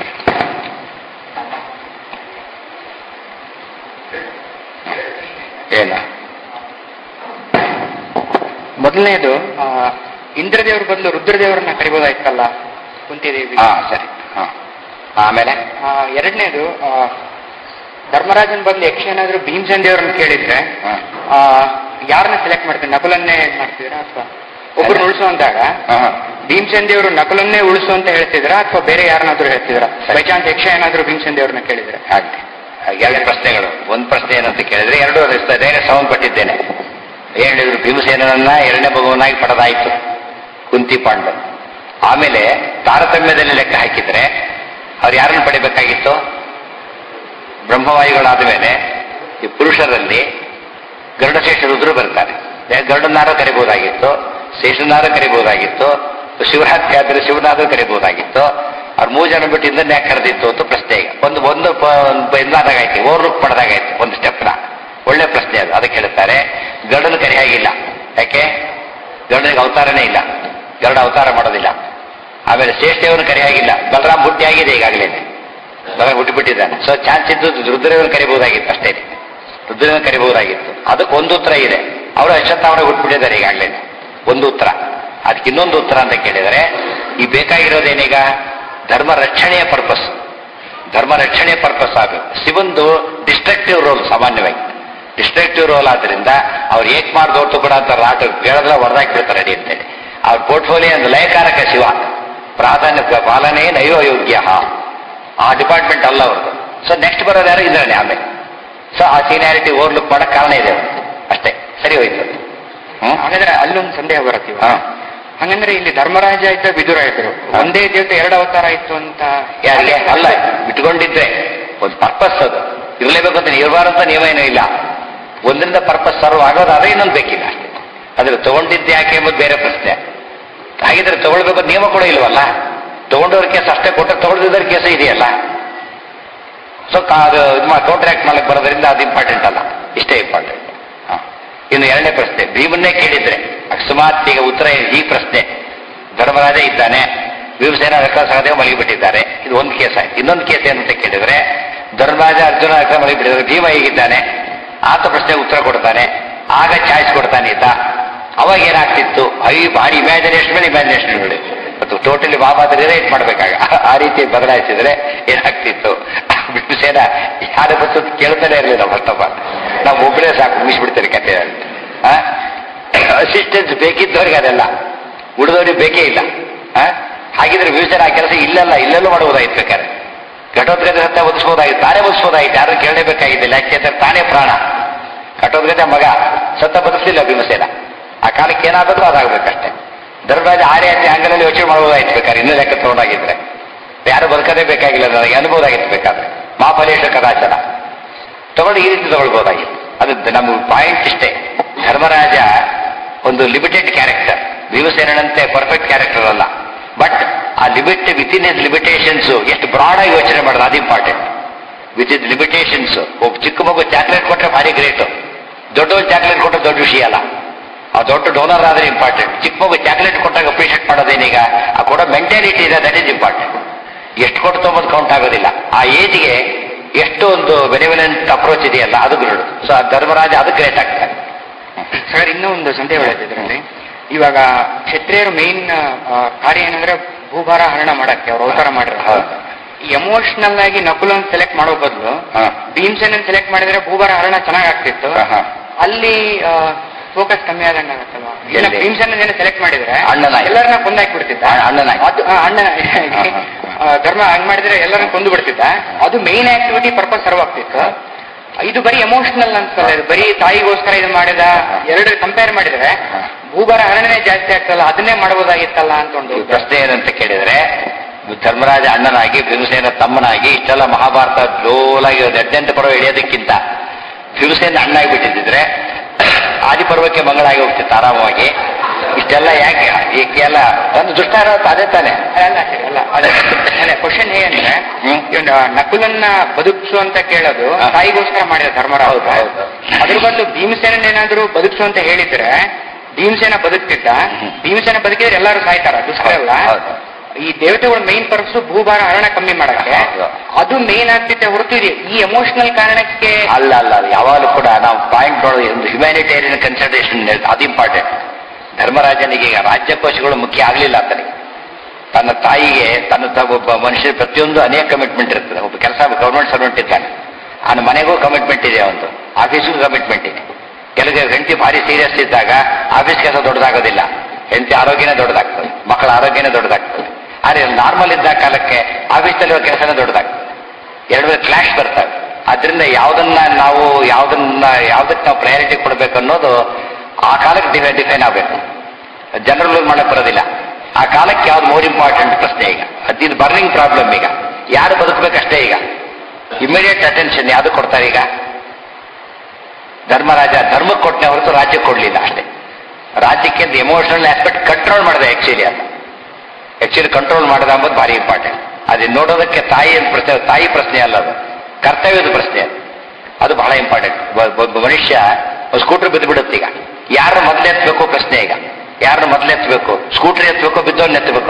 ಏನು ಮೊದಲನೇದು ಇಂದ್ರದೇವ್ರ ಬದಲು ರುದ್ರದೇವರನ್ನ ಕರಿಬೋದಾಯ್ತಲ್ಲ ಕುಂತಿದೇವಿ ಹಾ ಸರಿ ಹಾ ಆಮೇಲೆ ಆ, ಎರಡನೇದು ಆ, ಧರ್ಮರಾಜನ್ ಬದಲು ಯಕ್ಷ ಏನಾದ್ರು ಭೀಮಸೇನ್ ದೇವ್ರನ್ನ ಕೇಳಿದ್ರೆ ಹಾ. ಆ, ಯಾರನ್ನ ಸೆಲೆಕ್ಟ್ ಮಾಡ್ತೀರಿ ನಕಲನ್ನೇ ಮಾಡ್ತಿದ್ರಾ ಅಥವಾ ಒಬ್ರನ್ನ ಉಳಿಸು ಅಂದಾಗ ಹಾ, ಹಾ. ಭೀಮಸೇನ್ ದೇವರು ನಕಲನ್ನೇ ಉಳಿಸು ಅಂತ ಹೇಳ್ತಿದ್ರಾ ಅಥವಾ ಬೇರೆ ಯಾರನ್ನಾದ್ರೂ ಹೇಳ್ತಿದ್ರಾ ಬೈ ಚಾನ್ಸ್ ಯಕ್ಷ ಏನಾದ್ರು ಭೀಮಸೇನ್ ದೇವ್ರನ್ನ ಕೇಳಿದ್ರೆ ಹಾಗೆ ಎರಡು ಪ್ರಶ್ನೆಗಳು ಒಂದು ಪ್ರಶ್ನೆ ಏನಂತ ಕೇಳಿದ್ರೆ ಎರಡು ಧೈರ್ಯ ಸಂಬಂಧಪಟ್ಟಿದ್ದೇನೆ ಹೇಳಿದ್ರು ಭೀಮಸೇನನ್ನ ಎರಡನೇ ಭಗವನಾಗಿ ಪಡೆದಾಯಿತು ಕುಂತಿ ಪಾಂಡು ಆಮೇಲೆ ತಾರತಮ್ಯದಲ್ಲಿ ಲೆಕ್ಕ ಹಾಕಿದ್ರೆ ಅವ್ರು ಯಾರನ್ನು ಪಡಿಬೇಕಾಗಿತ್ತು ಬ್ರಹ್ಮವಾಯುಗಳಾದ ಮೇಲೆ ಈ ಪುರುಷರಲ್ಲಿ ಗರುಡಶೇಷ ರುದ್ರು ಬರ್ತಾರೆ ಏ, ಗರುಡನಾರು ಕರಿಬಹುದಾಗಿತ್ತು ಶೇಷನಾರು ಕರಿಬಹುದಾಗಿತ್ತು ಶಿವರಾತ್ರಿ ಆದ್ರೆ ಶಿವನಾದ್ರು ಕರಿಬಹುದಾಗಿತ್ತು ಅವ್ರು ಮೂರು ಜನ ಬಿಟ್ಟು ಇಂದನ್ನೇ ಯಾಕೆ ಕರೆದಿತ್ತು ಅಂತ ಪ್ರಶ್ನೆ ಈಗ ಒಂದು ಒಂದು ಇದಾದಾಗಾಯ್ತು ಓವರ್ಲುಕ್ ಪಡೆದಾಗಾಯ್ತು ಒಂದು ಸ್ಟೆಪ್ನ ಒಳ್ಳೆ ಪ್ರಶ್ನೆ ಅದು ಅದಕ್ಕೆ ಹೇಳ್ತಾರೆ ಗರುಡನ ಕರಿ ಹಾಗಿಲ್ಲ ಯಾಕೆ ಗರುಡನಿಗೆ ಅವತಾರನೇ ಇಲ್ಲ ಗರುಡ ಅವತಾರ ಮಾಡೋದಿಲ್ಲ ಆಮೇಲೆ ಶ್ರೇಷ್ಠವನ್ನು ಕರಿ ಹಾಗಿಲ್ಲ ಬಲರಾಮ್ ಹುಟ್ಟಿ ಆಗಿದೆ ಈಗಾಗಲೇ ಬಲರಾಮ್ ಹುಟ್ಟಿಬಿಟ್ಟಿದ್ದಾನೆ ಸೊ ಚಾನ್ಸ್ ಇದ್ದು ರುದ್ರವನ್ನು ಕರಿಬಹುದಾಗಿತ್ತು ಅಷ್ಟೇ ರುದ್ರನ ಕರಿಬಹುದಾಗಿತ್ತು ಅದಕ್ಕೆ ಒಂದು ಉತ್ತರ ಇದೆ ಅವರು ಅಶ್ವತ್ಥಾವರ ಹುಟ್ಬಿಟ್ಟಿದ್ದಾರೆ ಈಗಾಗಲೇ ಒಂದು ಉತ್ತರ ಅದಕ್ಕೆ ಇನ್ನೊಂದು ಉತ್ತರ ಅಂತ ಕೇಳಿದರೆ ಈ ಬೇಕಾಗಿರೋದೇನೀಗ ಧರ್ಮ ರಕ್ಷಣೆಯ ಪರ್ಪಸ್ ಧರ್ಮ ರಕ್ಷಣೆಯ ಪರ್ಪಸ್ ಆಗಬೇಕು ಶಿವಂದು ಡಿಸ್ಟ್ರಕ್ಟಿವ್ ರೋಲ್ ಸಾಮಾನ್ಯವಾಗಿ ಡಿಸ್ಟ್ರಕ್ಟಿವ್ ರೋಲ್ ಆದ್ರಿಂದ ಅವ್ರು ಏಕ್ ಮಾಡ್ದೋರ್ತು ಕೂಡ ಅಂತ ರಾಟ ಕೇಳಿದ್ರೆ ಹೊಡೆದಾಕಿ ಬಿಡ್ತಾರೆ ಅಡಿ ಅಂತೇಳಿ ಅವ್ರ ಪೋರ್ಟ್ಫೋಲಿಯೋ ಒಂದು ಲಯಕಾರಕ ಶಿವ ಪ್ರಾಧಾನ್ಯ ಪಾಲನೆ ನೈವಯೋಗ್ಯ ಆ ಡಿಪಾರ್ಟ್ಮೆಂಟ್ ಅಲ್ಲ ಅವ್ರದ್ದು ಸೊ ನೆಕ್ಸ್ಟ್ ಬರೋದು ಯಾರು ಇಂದ್ರನೇ ಆಮೇಲೆ ಸೊ ಆ ಸೀನಿಯಾರಿಟಿ ಓವರ್ಲುಕ್ ಮಾಡಕ್ ಕಾರಣ ಇದೆ ಅವ್ರು. ಅಷ್ಟೇ ಸರಿ ಹೋಯ್ತು ಅದು. ಹ್ಮ್ ಹಾಗಾದ್ರೆ ಅಲ್ಲೊಂದು ಸಂದೇಹ ಬರತ್ತೀವ ಹಾ. ಹಂಗಂದ್ರೆ ಇಲ್ಲಿ ಧರ್ಮರಾಜ ಇದ್ದ ವಿದುರ ಇದ್ರು ಹಾ. ಒಂದೇ ದೇವತೆ ಎರಡು ಅವತಾರ ಇತ್ತು ಅಂತ ಯಾರಿಗೆ ಅಲ್ಲ ಇಟ್ಕೊಂಡಿದ್ರೆ ಒಂದು ಪರ್ಪಸ್ ಅದು ಇರಲೇಬೇಕು ಅಂತ ಇರಬಾರ್ದು ಅಂತ ನಿಯಮ ಏನೂ ಇಲ್ಲ ಒಂದರಿಂದ ಪರ್ಪಸ್ ಸರ್ವ್ ಆಗೋದಾದ್ರೆ ಇನ್ನೊಂದು ಬೇಕಿಲ್ಲ ಅಷ್ಟೇ ಅದ್ರ ತಗೊಂಡಿದ್ದು ಯಾಕೆ ಎಂಬುದು ಬೇರೆ ಪ್ರಶ್ನೆ ಹಾಗಿದ್ರೆ ತಗೊಳ್ಬೇಕು ಅಂತ ನಿಯಮ ಕೂಡ ಇಲ್ವಲ್ಲ ತಗೊಂಡವ್ರ ಕೇಸ್ ಅಷ್ಟೇ ಕೊಟ್ಟರೆ ತಗೊಳ್ದಿದ್ದವ್ರ ಕೇಸ ಇದೆಯಲ್ಲ ಸೊ ಅದು ಇದು ಕಾಂಟ್ರಾಕ್ಟ್ ಮಾಡಕ್ ಬರೋದ್ರಿಂದ ಅದು ಇಂಪಾರ್ಟೆಂಟ್ ಅಲ್ಲ ಇಷ್ಟೇ ಇಂಪಾರ್ಟೆಂಟ್ ಇನ್ನು ಎರಡನೇ ಪ್ರಶ್ನೆ ಭೀಮನ್ನೇ ಕೇಳಿದ್ರೆ ಅಕಸ್ಮಾತ್ ಈಗ ಉತ್ತರ ಈ ಪ್ರಶ್ನೆ ಧರ್ಮರಾಜ ಇದ್ದಾನೆ ಭೀಮಸೇನ ರಕ್ಕ ಸಹದೇವ ಮಲಗಿಬಿಟ್ಟಿದ್ದಾರೆ ಇದು ಒಂದು ಕೇಸ್ ಆಯ್ತು ಇನ್ನೊಂದು ಕೇಸ್ ಏನಂತ ಕೇಳಿದ್ರೆ ಧರ್ಮರಾಜ ಅರ್ಜುನ ರಕ್ಕ ಮಲಗಿಬಿಟ್ಟಿದ್ದಾರೆ ಭೀಮ ಹೀಗಿದ್ದಾನೆ ಆತ ಪ್ರಶ್ನೆಗೆ ಉತ್ತರ ಕೊಡ್ತಾನೆ ಆಗ ಚಾಯ್ಸ್ ಕೊಡ್ತಾನೆ ಈತ ಅವಾಗ ಏನಾಗ್ತಿತ್ತು ಐ ಭಾರಿ ಇಮ್ಯಾಜಿನೇಷನ್ ಮೇಲೆ ಇಮ್ಯಾಜಿನೇಷನ್ ಮೇಲೆ ಮತ್ತು ಟೋಟಲಿ ಬಾಬಾದ್ರೆ ರೇಟ್ ಮಾಡ್ಬೇಕಾಗ ಆ ರೀತಿ ಬದಲಾಯಿಸಿದ್ರೆ ಏನಾಗ್ತಿತ್ತು ಭೀಮಸೇನ ಯಾರ ಬಸ್ಸು ಕೇಳ್ತಾನೆ ಇರಲಿಲ್ಲ ಫಸ್ಟ್ ಆಫ್ ಆಲ್ ನಾವು ಒಬ್ಬರೇ ಸಾಕು ಮುಗಿಸ್ಬಿಡ್ತೇವೆ ಕತೆ ಅಸಿಸ್ಟೆನ್ಸ್ ಬೇಕಿದ್ದವ್ರಿಗೆ ಅದೆಲ್ಲ ಉಳಿದವ್ರಿಗೆ ಬೇಕೇ ಇಲ್ಲ ಆ? ಹಾಗಿದ್ರೆ ಭೀಮಸೇನ ಆ ಕೆಲಸ ಇಲ್ಲಲ್ಲ ಇಲ್ಲೆಲ್ಲೂ ಮಾಡುವುದಾಯ್ತು ಬೇಕಾದ್ರೆ ಘಟೋದ್ಗದ ಸತ್ತ ಒದಿಸ್ಬೋದಾಗಿತ್ತು ತಾನೇ ಒದಿಸ್ಬೋದಾಗಿತ್ತು ಯಾರು ಕೇಳಲೇಬೇಕಾಗಿದ್ದಿಲ್ಲ ಯಾಕೆಂದ್ರೆ ತಾನೇ ಪ್ರಾಣ ಘಟೋದ್ಗದ ಮಗ ಸತ್ತ ಬದುಕಲಿಲ್ಲ ಭೀಮಸೇನ ಆ ಕಾಲಕ್ಕೆ ಏನಾದರೂ ಅದಾಗಬೇಕಷ್ಟೇ ಧರ್ಮರಾಜ ಆರ್ಯ ಆಂಗಲಲ್ಲಿ ಯೋಚನೆ ಮಾಡಬಹುದಾಯ್ತು ಬೇಕಾದ್ರೆ ಇನ್ನೂ ಲೆಕ್ಕ ತಗೊಂಡಾಗಿದ್ರೆ ಯಾರು ಬದುಕದೇ ಬೇಕಾಗಿಲ್ಲ ನನಗೆ ಅನ್ಬೋದಾಗಿತ್ತು ಬೇಕಾದ್ರೆ ಮಾಫಲೇಶ ಕದಾಚನ ತಗೊಂಡು ಈ ರೀತಿ ತಗೊಳ್ಬೋದಾಗಿತ್ತು ಅದು ನಮ್ಗೆ ಪಾಯಿಂಟ್ ಇಷ್ಟೇ ಧರ್ಮರಾಜ ಒಂದು ಲಿಮಿಟೆಡ್ ಕ್ಯಾರೆಕ್ಟರ್ ಭೀಮಸೇನಂತೆ ಪರ್ಫೆಕ್ಟ್ ಕ್ಯಾರೆಕ್ಟರ್ ಅಲ್ಲ ಬಟ್ ಆ limit within is limitations ಎಷ್ಟು ಬ್ರಾಡ್ ಆಗಿ ಯೋಚನೆ ಮಾಡೋದು ಅದು ಇಂಪಾರ್ಟೆಂಟ್ ವಿತ್ ಇಸ್ ಲಿಮಿಟೇಷನ್ಸ್ ಒಬ್ಬ ಚಿಕ್ಕ ಮಗು ಚಾಕ್ಲೇಟ್ ಕೊಟ್ಟರೆ ಭಾರಿ ಗ್ರೇಟ್ ದೊಡ್ಡವನ್ ಚಾಕ್ಲೇಟ್ ಕೊಟ್ಟರೆ ದೊಡ್ಡ ವಿಷಯ ಅಲ್ಲ ಆ ದೊಡ್ಡ ಡೋನರ್ ಆದ್ರೆ ಇಂಪಾರ್ಟೆಂಟ್ ಚಿಕ್ಕ ಮಗು ಚಾಕ್ಲೇಟ್ ಕೊಟ್ಟಾಗ ಅಪ್ರಿಷಿಯೇಟ್ ಮಾಡೋದೇನೀಗ ಆ ಕೊಡೋ ಮೆಂಟಾಲಿಟಿ ಇದೆ ದಟ್ ಈಸ್ ಇಂಪಾರ್ಟೆಂಟ್ ಎಷ್ಟು ಕೊಟ್ಟು ತೊಗೊಂಬದು ಕೌಂಟ್ ಆಗೋದಿಲ್ಲ ಆ ಏಜ್ಗೆ ಎಷ್ಟು ಒಂದು ಬೆನಿವಲೆಂಟ್ ಅಪ್ರೋಚ್ ಇದೆಯಲ್ಲ ಅದು ಗ್ರೇಟ್ ಸೊ ಆ ಧರ್ಮರಾಜ ಅದು ಗ್ರೇಟ್ ಆಗ್ತಾರೆ ಸರ್ ಇನ್ನೂ ಒಂದು ಸಂದೇಹ ಇದರಲ್ಲಿ ಇವಾಗ ಕ್ಷತ್ರಿಯರು ಮೇನ್ ಕಾರ್ಯ ಏನಂದ್ರೆ ಭೂಭಾರ ಹರಣ ಮಾಡಕ್ಕೆ ಅವ್ರು ಅವತಾರ ಮಾಡಿರೋ ಹೌದು. ಈ ಎಮೋಷನಲ್ ಆಗಿ ನಕುಲನ್ ಸೆಲೆಕ್ಟ್ ಮಾಡೋ ಬದಲು ಹಾ. ಭೀಮ್ಸೇನನ್ ಸೆಲೆಕ್ಟ್ ಮಾಡಿದ್ರೆ ಭೂಭಾರ ಹರಣ ಚೆನ್ನಾಗ್ ಆಗ್ತಿತ್ತು ಹಾ, ಹಾ. ಅಲ್ಲಿ ಫೋಕಸ್ ಕಮ್ಮಿ ಆದಂಗ ಆಗತ್ತಲ್ವಾ ಇಲ್ಲ ಎಲ್ಲಿ? ಭೀಮ್ಸೇನ ಏನ ಸೆಲೆಕ್ಟ್ ಮಾಡಿದ್ರೆ ಅಣ್ಣನಾಗಿ. ಎಲ್ಲರನ್ನ ಕೊಂದಾಕ್ಬಿಡ್ತಿದ್ದ ಆ, ಅಣ್ಣನಾಗಿ. ಅದು ಆ, ಅಣ್ಣ ಆ, ಧರ್ಮ ಹಂಗ್ ಮಾಡಿದ್ರೆ ಎಲ್ಲರನ್ನ ಕೊಂದು ಬಿಡ್ತಿದ್ದ ಅದು ಮೇನ್ ಆಕ್ಟಿವಿಟಿ ಪರ್ಪಸ್ ಸರ್ವ್ ಆಗ್ತಿತ್ತು ಇದು ಬರೀ ಎಮೋಷನಲ್ ಅನ್ಸಲ್ಲ ಇದು ಬರೀ ತಾಯಿಗೋಸ್ಕರ ಇದು ಮಾಡಿದ ಎರಡು ಕಂಪೇರ್ ಮಾಡಿದ್ರೆ ಭೂಭಾರ ಹರಣನೇ ಜಾಸ್ತಿ ಆಗ್ತಲ್ಲ ಅದನ್ನೇ ಮಾಡಬಹುದಾಗಿತ್ತಲ್ಲ ಅಂತ ಒಂದು ಈ ಪ್ರಶ್ನೆ ಏನಂತ ಕೇಳಿದ್ರೆ ಧರ್ಮರಾಜ ಅಣ್ಣನಾಗಿ ಭೀಮಸೇನ ತಮ್ಮನಾಗಿ ಇಷ್ಟೆಲ್ಲ ಮಹಾಭಾರತ ಜೋಲಾಗಿ ಹದಿನೆಂಟು ಪರ್ವ ಹಿಡಿಯೋದಕ್ಕಿಂತ ಭೀಮಸೇನ ಅಣ್ಣಾಗಿ ಬಿಟ್ಟಿದ್ರೆ ಆದಿಪರ್ವಕ್ಕೆ ಮಂಗಳಾಗಿ ಹೋಗ್ತಿತ್ತು ಆರಾಮವಾಗಿ ಇಷ್ಟೆಲ್ಲ ಯಾಕೆ ಎಲ್ಲ ತನ್ನ ದುಷ್ಟಾರ ಅದೇ ತಾನೆ ಅಲ್ಲ ಸರ್, ಅಲ್ಲ ಅದೇ ಕ್ವಶನ್ ಹೇಗಂದ್ರೆ ಹ್ಮ್. ಇವ್ನ ನಕುಲನ್ನ ಬದುಕಿಸು ಅಂತ ಕೇಳೋದು ಹಾ. ತಾಯಿಗೋಸ್ಕರ ಮಾಡಿದ ಧರ್ಮರಾಜ ಹೌದು, ಹೌದು. ಅದ್ರ ಬದಲು ಭೀಮಸೇನ ಏನಾದ್ರು ಬದುಕಿಸು ಅಂತ ಹೇಳಿದ್ರೆ ಭೀಮಸೇನ ಬದುಕ್ತಿದ್ದ ಹ್ಮ್. ಭೀಮಸೇನ ಬದುಕಿದ್ರೆ ಎಲ್ಲರೂ ಸಾಯ್ತಾರ ದುಷ್ಕರಲ್ಲ ಹೌದು. ಈ ದೇವತೆಗಳ ಮೈನ್ ಪರ್ಪಸ್ ಭೂಭಾರ ಹರಣ ಕಮ್ಮಿ ಮಾಡಕ್ಕೆ ಹೌದು. ಅದು ಮೇನ್ ಆಗ್ತಿತ್ತೆ ಹೊರತು ಇದು ಈ ಎಮೋಷನಲ್ ಕಾರಣಕ್ಕೆ ಅಲ್ಲ ಅಲ್ಲ ಅಲ್ಲ ಯಾವಾಗಲೂ ಕೂಡ ನಾವು ಪಾಯಿಂಟ್ ನೋಡೋದು ಒಂದು ಹ್ಯುಮ್ಯಾನಿಟೇರಿಯನ್ ಕನ್ಸಿಡರೇಷನ್ ಅದು ಇಂಪಾರ್ಟೆಂಟ್ ಧರ್ಮರಾಜನಿಗೆ ಈಗ ರಾಜ್ಯಕೋಶಗಳು ಮುಖ್ಯ ಆಗಲಿಲ್ಲ ಆತನಿಗೆ ತನ್ನ ತಾಯಿಗೆ ತನ್ನ ತ- ಒಬ್ಬ ಮನುಷ್ಯ ಪ್ರತಿಯೊಂದು ಅನೇಕ ಕಮಿಟ್ಮೆಂಟ್ ಇರ್ತದೆ ಒಬ್ಬ ಕೆಲಸ ಗೌರ್ಮೆಂಟ್ ಸರ್ವೆಂಟ್ ಇದ್ದಾನೆ ಅವನ ಮನೆಗೂ ಕಮಿಟ್ಮೆಂಟ್ ಇದೆ ಅವನು ಆಫೀಸಿಗೂ ಕಮಿಟ್ಮೆಂಟ್ ಇದೆ ಕೆಲವು ಹೆಂಡತಿ ಭಾರಿ ಸೀರಿಯಸ್ ಇದ್ದಾಗ ಆಫೀಸ್ ಕೆಲಸ ದೊಡ್ಡದಾಗೋದಿಲ್ಲ ಹೆಂಡತಿ ಆರೋಗ್ಯನೇ ದೊಡ್ಡದಾಗ್ತದೆ ಮಕ್ಕಳ ಆರೋಗ್ಯನೇ ದೊಡ್ಡದಾಗ್ತದೆ ಆದರೆ ನಾರ್ಮಲ್ ಇದ್ದ ಕಾಲಕ್ಕೆ ಆಫೀಸಲ್ಲಿರೋ ಕೆಲಸನೇ ದೊಡ್ಡದಾಗ್ತದೆ ಎರಡು ಕ್ಲಾಶ್ ಬರ್ತವೆ ಅದರಿಂದ ಯಾವುದನ್ನ ನಾವು ಯಾವುದನ್ನ ಯಾವುದಕ್ಕೆ ನಾವು ಪ್ರಯಾರಿಟಿ ಕೊಡಬೇಕು ಅನ್ನೋದು ಆ ಕಾಲಕ್ಕೆ ಡಿಫೈ ಡಿಫೈನ್ ಆಗಬೇಕು ಜನರಲ್ ಮಾಡಕ್ ಬರೋದಿಲ್ಲ ಆ ಕಾಲಕ್ಕೆ ಯಾವ್ದು ಮೋರ್ ಇಂಪಾರ್ಟೆಂಟ್ ಪ್ರಶ್ನೆ ಈಗ ಅದಿದು ಬರ್ನಿಂಗ್ ಪ್ರಾಬ್ಲಮ್ ಈಗ ಯಾರು ಬದುಕಬೇಕಷ್ಟೇ ಈಗ ಇಮಿಡಿಯೇಟ್ ಅಟೆನ್ಷನ್ ಯಾವುದು ಕೊಡ್ತಾರೆ ಈಗ ಧರ್ಮರಾಜ ಧರ್ಮಕ್ಕೆ ಕೊಟ್ಟನೆ ಹೊರತು ರಾಜ್ಯಕ್ಕೆ ಕೊಡ್ಲಿಲ್ಲ ಅಷ್ಟೇ ರಾಜ್ಯಕ್ಕೆ ಎಮೋಷನಲ್ ಆಸ್ಪೆಕ್ಟ್ ಕಂಟ್ರೋಲ್ ಮಾಡಿದೆ ಆಕ್ಚುಲಿ ಅಂತ ಆಕ್ಚುಲಿ ಕಂಟ್ರೋಲ್ ಮಾಡೋದು ಅಂಬುದು ಭಾರಿ ಇಂಪಾರ್ಟೆಂಟ್ ಅದು ನೋಡೋದಕ್ಕೆ ತಾಯಿ ಪ್ರಶ್ನೆ ತಾಯಿ ಪ್ರಶ್ನೆ ಅಲ್ಲ ಅದು ಕರ್ತವ್ಯದ ಪ್ರಶ್ನೆ ಅದು ಅದು ಬಹಳ ಇಂಪಾರ್ಟೆಂಟ್ ಒಬ್ಬ ಮನುಷ್ಯ ಸ್ಕೂಟರ್ ಬಿದ್ದು ಬಿಡುತ್ತೆ ಈಗ ಯಾರು ಮೊದಲು ಎತ್ತಬೇಕು ಪ್ರಶ್ನೆ ಈಗ ಯಾರನ್ನ ಮೊದಲು ಎತ್ತಬೇಕು ಸ್ಕೂಟರ್ ಎತ್ತಬೇಕು ಬಿದ್ದವನ್ನ ಎತ್ತಬೇಕು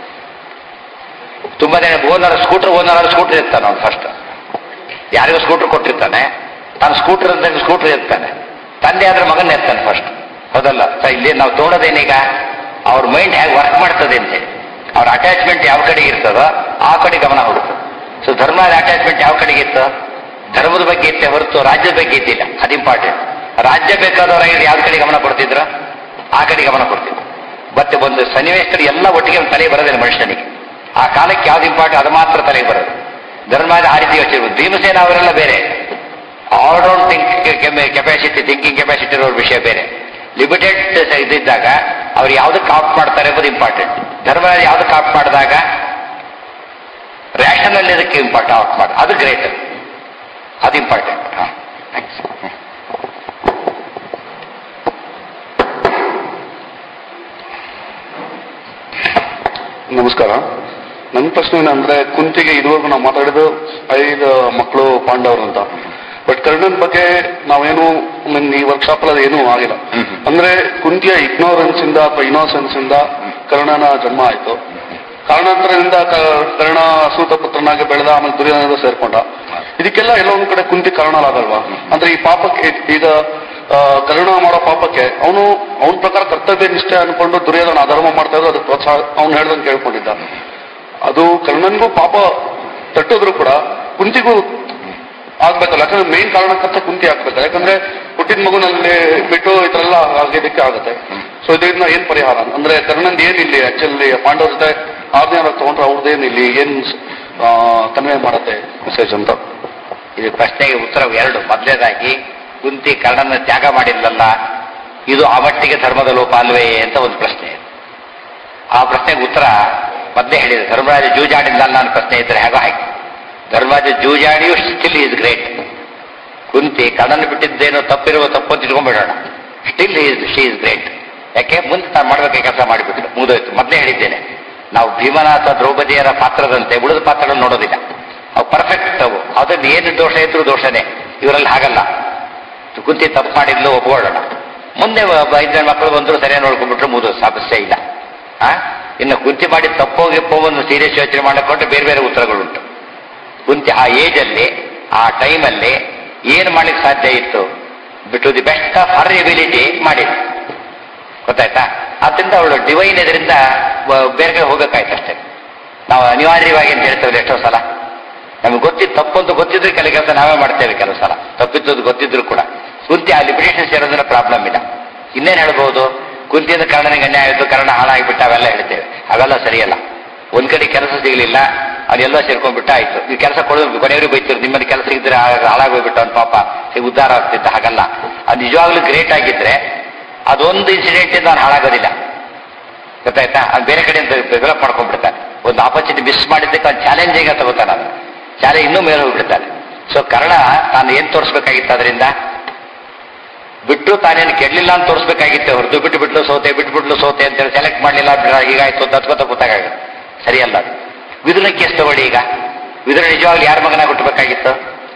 ತುಂಬಾ ಜನ ಓನರ್ ಸ್ಕೂಟರ್ ಓನರ್ ಸ್ಕೂಟರ್ ಎತ್ತಾನ ಅವ್ನು ಫಸ್ಟ್ ಯಾರಿಗೂ ಸ್ಕೂಟರ್ ಕೊಟ್ಟಿರ್ತಾನೆ ತಾನು ಸ್ಕೂಟರ್ ಅಂತ ಸ್ಕೂಟರ್ ಎತ್ತಾನೆ ತಂದೆ ಆದ್ರೆ ಮಗನ ಎತ್ತಾನೆ ಫಸ್ಟ್ ಹೌದಲ್ಲ ಸ ಇಲ್ಲಿ ನಾವು ತೋಳೋದೇನೀಗ ಅವ್ರ ಮೈಂಡ್ ಹೇಗೆ ವರ್ಕ್ ಮಾಡ್ತದೆ ಅಂತೇಳಿ ಅವ್ರ ಅಟ್ಯಾಚ್ಮೆಂಟ್ ಯಾವ ಕಡೆಗೆ ಇರ್ತದೋ ಆ ಕಡೆ ಗಮನ ಹುಡುಕ್ತದೆ ಸೊ ಧರ್ಮದ ಅಟ್ಯಾಚ್ಮೆಂಟ್ ಯಾವ ಕಡೆಗೆ ಇತ್ತು ಧರ್ಮದ ಬಗ್ಗೆ ಇತ್ತೆ ಹೊರತು ರಾಜ್ಯದ ಬಗ್ಗೆ ಇದ್ದಿಲ್ಲ ಅದು ಇಂಪಾರ್ಟೆಂಟ್ ರಾಜ್ಯ ಬೇಕಾದವರಾಗಿ ಯಾವ ಕಡೆ ಗಮನ ಕೊಡ್ತಿದ್ರು ಆ ಕಡೆ ಗಮನ ಕೊಡ್ತಿದ್ರು ಮತ್ತೆ ಒಂದು ಸನ್ನಿವೇಶದಲ್ಲಿ ಎಲ್ಲ ಒಟ್ಟಿಗೆ ಒಂದು ತಲೆ ಬರೋದಿಲ್ಲ ಮನುಷ್ಯನಿಗೆ ಆ ಕಾಲಕ್ಕೆ ಯಾವ್ದು ಇಂಪಾರ್ಟೆಂಟ್ ಅದು ಮಾತ್ರ ತಲೆಗೆ ಬರೋದು ಧರ್ಮದ ಆ ರೀತಿ ಯೋಚನೆ ಭೀಮಸೇನ ಅವರೆಲ್ಲ ಬೇರೆ all round think capacity thinking capacity ಇರೋ ವಿಷಯ ಬೇರೆ ಲಿಮಿಟೆಡ್ ಇದ್ದಾಗ ಅವ್ರು ಯಾವ್ದಕ್ಕೆ ಆಫ್ ಮಾಡ್ತಾರೆ ಎಂಬುದು ಇಂಪಾರ್ಟೆಂಟ್ ಧರ್ಮ ಯಾವ್ದಕ್ಕೆ ಆಫ್ ಮಾಡಿದಾಗ ರ್ಯಾಷನಲ್ ಇದಕ್ಕೆ ಇಂಪಾರ್ಟೆಂಟ್ ಆಫ್ ಮಾಡಿ ಅದು ಗ್ರೇಟ್ ಅದು ಇಂಪಾರ್ಟೆಂಟ್ ಹಾಂ ನಮಸ್ಕಾರ ನನ್ನ ಪ್ರಶ್ನೆ ಏನಂದ್ರೆ ಕುಂತಿಗೆ ಇದುವರೆಗೂ ನಾವು ಮಾತಾಡಿದ್ದು ಐದು ಮಕ್ಕಳು ಪಾಂಡವರು ಅಂತ ಬಟ್ ಬಟ್ ಕರ್ಣನ್ ಬಗ್ಗೆ ನಾವೇನು ಮೀನ್ ಈ ವರ್ಕ್ಶಾಪ್ ಅಲ್ಲಿ ಏನೂ ಆಗಿಲ್ಲ ಹ್ಮ್ ಹ್ಮ್. ಅಂದ್ರೆ ಕುಂತಿಯ ಇಗ್ನೋರೆನ್ಸ್ ಇಂದ ಅಥವಾ ಇನೋಸೆನ್ಸ್ ಇಂದ ಕರ್ಣನ ಜನ್ಮ ಆಯ್ತು ಕಾರಣಾಂತರದಿಂದ ಕ- ಕರ್ಣ ಸೂತ ಪುತ್ರನಾಗಿ ಬೆಳೆದ ಆಮೇಲೆ ದುರ್ಯೋಧನ ಸೇರ್ಕೊಂಡ ಇದಕ್ಕೆಲ್ಲ ಎಲ್ಲ ಒಂದ್ ಕಡೆ ಕುಂತಿ ಕಾರಣಲಾಗಲ್ವಾ ಅಂದ್ರೆ ಈ ಪಾಪಕ್ಕೆ ಈಗ ಆ, ಕರ್ಣ ಮಾಡೋ ಪಾಪಕ್ಕೆ ಅವನು ಅವನ ಪ್ರಕಾರ ಕರ್ತವ್ಯ ನಿಷ್ಠೆ ಅನ್ಕೊಂಡು ದುರ್ಯೋಧನ ಅಧರ್ಮ ಮಾಡ್ತಾ ಇದ್ರು ಅದಕ್ಕೆ ಪ್ರೋತ್ಸಾಹ ಅವ್ನು ಹೇಳ್ದಂಗೆ ಕೇಳ್ಕೊಂಡಿದ್ದ ಅದು ಕರ್ಣನ್ಗೂ ಪಾಪ ತಟ್ಟಿದ್ರು ಕೂಡ ಕುಂತಿಗೂ ಆಗ್ಬೇಕಲ್ಲ ಯಾಕಂದ್ರೆ ಮೇನ್ ಕಾರಣಕ್ಕಂತ ಕುಂತಿ ಆಗ್ಬೇಕಲ್ಲ ಯಾಕಂದ್ರೆ ಹುಟ್ಟಿದ ಮಗುನಲ್ಲಿ ಬಿಟ್ಟು ಇದೆಲ್ಲ ಆಗಿದ್ದಕ್ಕೆ ಆಗುತ್ತೆ ಸೊ ಇದರಿಂದ ಏನ್ ಪರಿಹಾರ ಅಂದ್ರೆ ಕರ್ಣಂದ್ ಏನ್ ಇಲ್ಲಿ ಆಕ್ಚುಲಿ ಪಾಂಡವ್ರ ಜೊತೆ ಆಜ್ಞೆ ತಗೊಂಡ್ರೆ ಅವ್ರದ್ದೇನ್ ಇಲ್ಲಿ ಏನ್ ಕನ್ವೆ ಮಾಡತ್ತೆ ಮೆಸೇಜ್ ಅಂತ ಇದು ಪ್ರಶ್ನೆಗೆ ಉತ್ತರ ಎರಡು ಮೊದಲನೇದಾಗಿ ಕುಂತಿ ಕರ್ಣನ ತ್ಯಾಗ ಮಾಡಿಲ್ಲಲ್ಲ ಇದು ಆ ಮಟ್ಟಿಗೆ ಧರ್ಮದ ಲೋಪ ಅಲ್ವೇ ಅಂತ ಒಂದು ಪ್ರಶ್ನೆ ಆ ಪ್ರಶ್ನೆಗೆ ಉತ್ತರ ಮೊದಲೇ ಹೇಳಿದೆ ಧರ್ಮರಾಜ ಜೂಜಾಡಿಲ್ಲ ಅನ್ನೋ ಪ್ರಶ್ನೆ ಇದ್ರೆ ಹೇಗೋ ಹಾಗೆ ಧರ್ಮರಾಜ ಜೂಜಾಡಿಯು ಸ್ಟಿಲ್ ಈಸ್ ಗ್ರೇಟ್ ಕುಂತಿ ಕರ್ಣನ ಬಿಟ್ಟಿದ್ದೇನೋ ತಪ್ಪಿರುವ ತಪ್ಪು ಅಂತ ಇಟ್ಕೊಂಡ್ಬಿಡೋಣ still is she is great ಯಾಕೆ ಮುಂದೆ ತಾನು ಮಾಡಬೇಕಾದ ಕೆಲಸ ಮಾಡಿಬಿಟ್ರು ಮುಗಿದೋಯ್ತು ಮೊದಲೇ ಹೇಳಿದ್ದೇನೆ ನಾವು ಭೀಮನ ಅಥವಾ ದ್ರೌಪದಿಯರ ಪಾತ್ರದಂತೆ ಉಳಿದ ಪಾತ್ರಗಳನ್ನು ನೋಡೋದಿಲ್ಲ ಅವು ಪರ್ಫೆಕ್ಟ್ ಅವು ಅದ್ರಲ್ಲಿ ಏನು ದೋಷ ಇದ್ರು ದೋಷನೇ ಇವರಲ್ಲಿ ಹಾಗಲ್ಲ ಕುಂತಿ ತಪ್ಪು ಮಾಡಿದ್ಲು ಒಪ್ಕೊಳ್ಳೋಣ ಮುಂದೆ ಒಬ್ಬ ಐದು ಜನ ಮಕ್ಕಳು ಬಂದ್ರು ಸರಿಯಾಗಿ ನೋಡ್ಕೊಂಡ್ಬಿಟ್ರು ಮುದು ಸಮಸ್ಯೆ ಇಲ್ಲ ಆ ಇನ್ನು ಕುಂತಿ ಮಾಡಿ ತಪ್ಪೋ ಗಿಪ್ಪೋ ಒಂದು ಸೀರಿಯಸ್ ಯೋಚನೆ ಮಾಡಿಕೊಂಡ್ರೆ ಬೇರೆ ಬೇರೆ ಉತ್ತರಗಳುಂಟು ಕುಂತಿ ಆ ಏಜ್ ಅಲ್ಲಿ ಆ ಟೈಮಲ್ಲಿ ಏನು ಮಾಡ್ಲಿಕ್ಕೆ ಸಾಧ್ಯ ಇತ್ತು ಬಿಟ್ಟು the best of her ability ಮಾಡಿದ್ರು ಗೊತ್ತಾಯ್ತಾ ಆದ್ರಿಂದ ಅವಳು ಡಿವೈನ್ ಇದರಿಂದ ಬೇರೆ ಕಡೆ ಹೋಗಬೇಕಾಯ್ತು ಅಷ್ಟೇ ನಾವು ಅನಿವಾರ್ಯವಾಗಿ ಅಂತ ಹೇಳ್ತೇವೆ ಎಷ್ಟೋ ಸಲ ನಮ್ಗೆ ಗೊತ್ತಿದ್ದು ತಪ್ಪು ಅಂತ ಗೊತ್ತಿದ್ರು ಕೆಲ ಕೆಲಸ ನಾವೇ ಮಾಡ್ತೇವೆ ಕೆಲವು ಸಲ ತಪ್ಪಿದ್ದು ಗೊತ್ತಿದ್ರು ಕೂಡ ಕುಂತಿ ಆ ಲಿಮಿಟೇಷನ್ಸ್ ಇರೋದ್ರ ಪ್ರಾಬ್ಲಮ್ ಇಲ್ಲ ಇನ್ನೇನು ಹೇಳ್ಬೋದು ಕುಂತಿಯಿಂದ ಕರ್ಣನಿಗೆ ಅನ್ಯಾಯ ಆಯಿತು ಕರ್ಣ ಹಾಳಾಗಿಬಿಟ್ಟ ಅವೆಲ್ಲ ಹೇಳ್ತೇವೆ ಅವೆಲ್ಲ ಸರಿಯಲ್ಲ ಒಂದ್ ಕಡೆ ಕೆಲಸ ಸಿಗಲಿಲ್ಲ ಅದೆಲ್ಲ ಸೇರ್ಕೊಂಡ್ಬಿಟ್ಟ ಆಯ್ತು ಈ ಕೆಲಸ ಕೊಡೋದು ಕೊನೆಯವ್ರಿಗೆ ಬೈತಿರು ನಿಮ್ಮಲ್ಲಿ ಕೆಲಸ ಇದ್ರೆ ಹಾಳಾಗೋಗ್ಬಿಟ್ಟು ಅವ್ನ ಪಾಪ ಈ ಉದ್ಧಾರ ಆಗ್ತಿದ್ದ ಹಾಗಲ್ಲ ಅದು ನಿಜವಾಗ್ಲೂ ಗ್ರೇಟ್ ಆಗಿದ್ರೆ ಅದೊಂದು ಇನ್ಸಿಡೆಂಟ್ ಇಂದ ಅವ್ನು ಹಾಳಾಗೋದಿಲ್ಲ ಗೊತ್ತಾಯ್ತಾ ಅದು ಬೇರೆ ಕಡೆಯಿಂದ ಡೆವಲಪ್ ಮಾಡ್ಕೊಂಡ್ಬಿಡ್ತಾನೆ ಒಂದು ಆಪರ್ಚುನಿಟಿ ಮಿಸ್ ಮಾಡಿದ್ದಕ್ಕೆ ಅವ್ನು ಚಾಲೆಂಜಿಂಗ್ ತಗೋತಾನೆ ಅದು ಚಾಲೆಂಜ್ ಇನ್ನೂ ಮೇಲೆ ಹೋಗ್ಬಿಡ್ತಾನೆ ಸೊ ಕರ್ಣ ತಾನು ಏನ್ ತೋರಿಸ್ಬೇಕಾಗಿತ್ತು ಅದರಿಂದ ಬಿಟ್ಟು ತಾನೇನು ಕೆಡ್ಲಿಲ್ಲ ಅಂತ ತೋರಿಸ್ಬೇಕಾಗಿತ್ತೆ ಹೊರತು ಬಿಟ್ಟು ಬಿಟ್ಟು ಸೋತೆ ಬಿಟ್ಟು ಬಿಟ್ಲು ಸೋತೆ ಅಂತೇಳಿ ಸೆಲೆಕ್ಟ್ ಮಾಡಲಿಲ್ಲ ಹೀಗಾಯ್ತು ಅಂತ ಅದ್ಕೋತ ಗೊತ್ತಾಗುತ್ತೆ ಸರಿಯಲ್ಲ ಅದು ವಿದುನ ಕೇಸ್ ತಗೊಳ್ಳಿ ಈಗ ವಿದುನ ನಿಜವಾಗ್ಲೂ ಯಾರ ಮಗನಾಗ ಹುಟ್ಟಬೇಕಾಗಿತ್ತು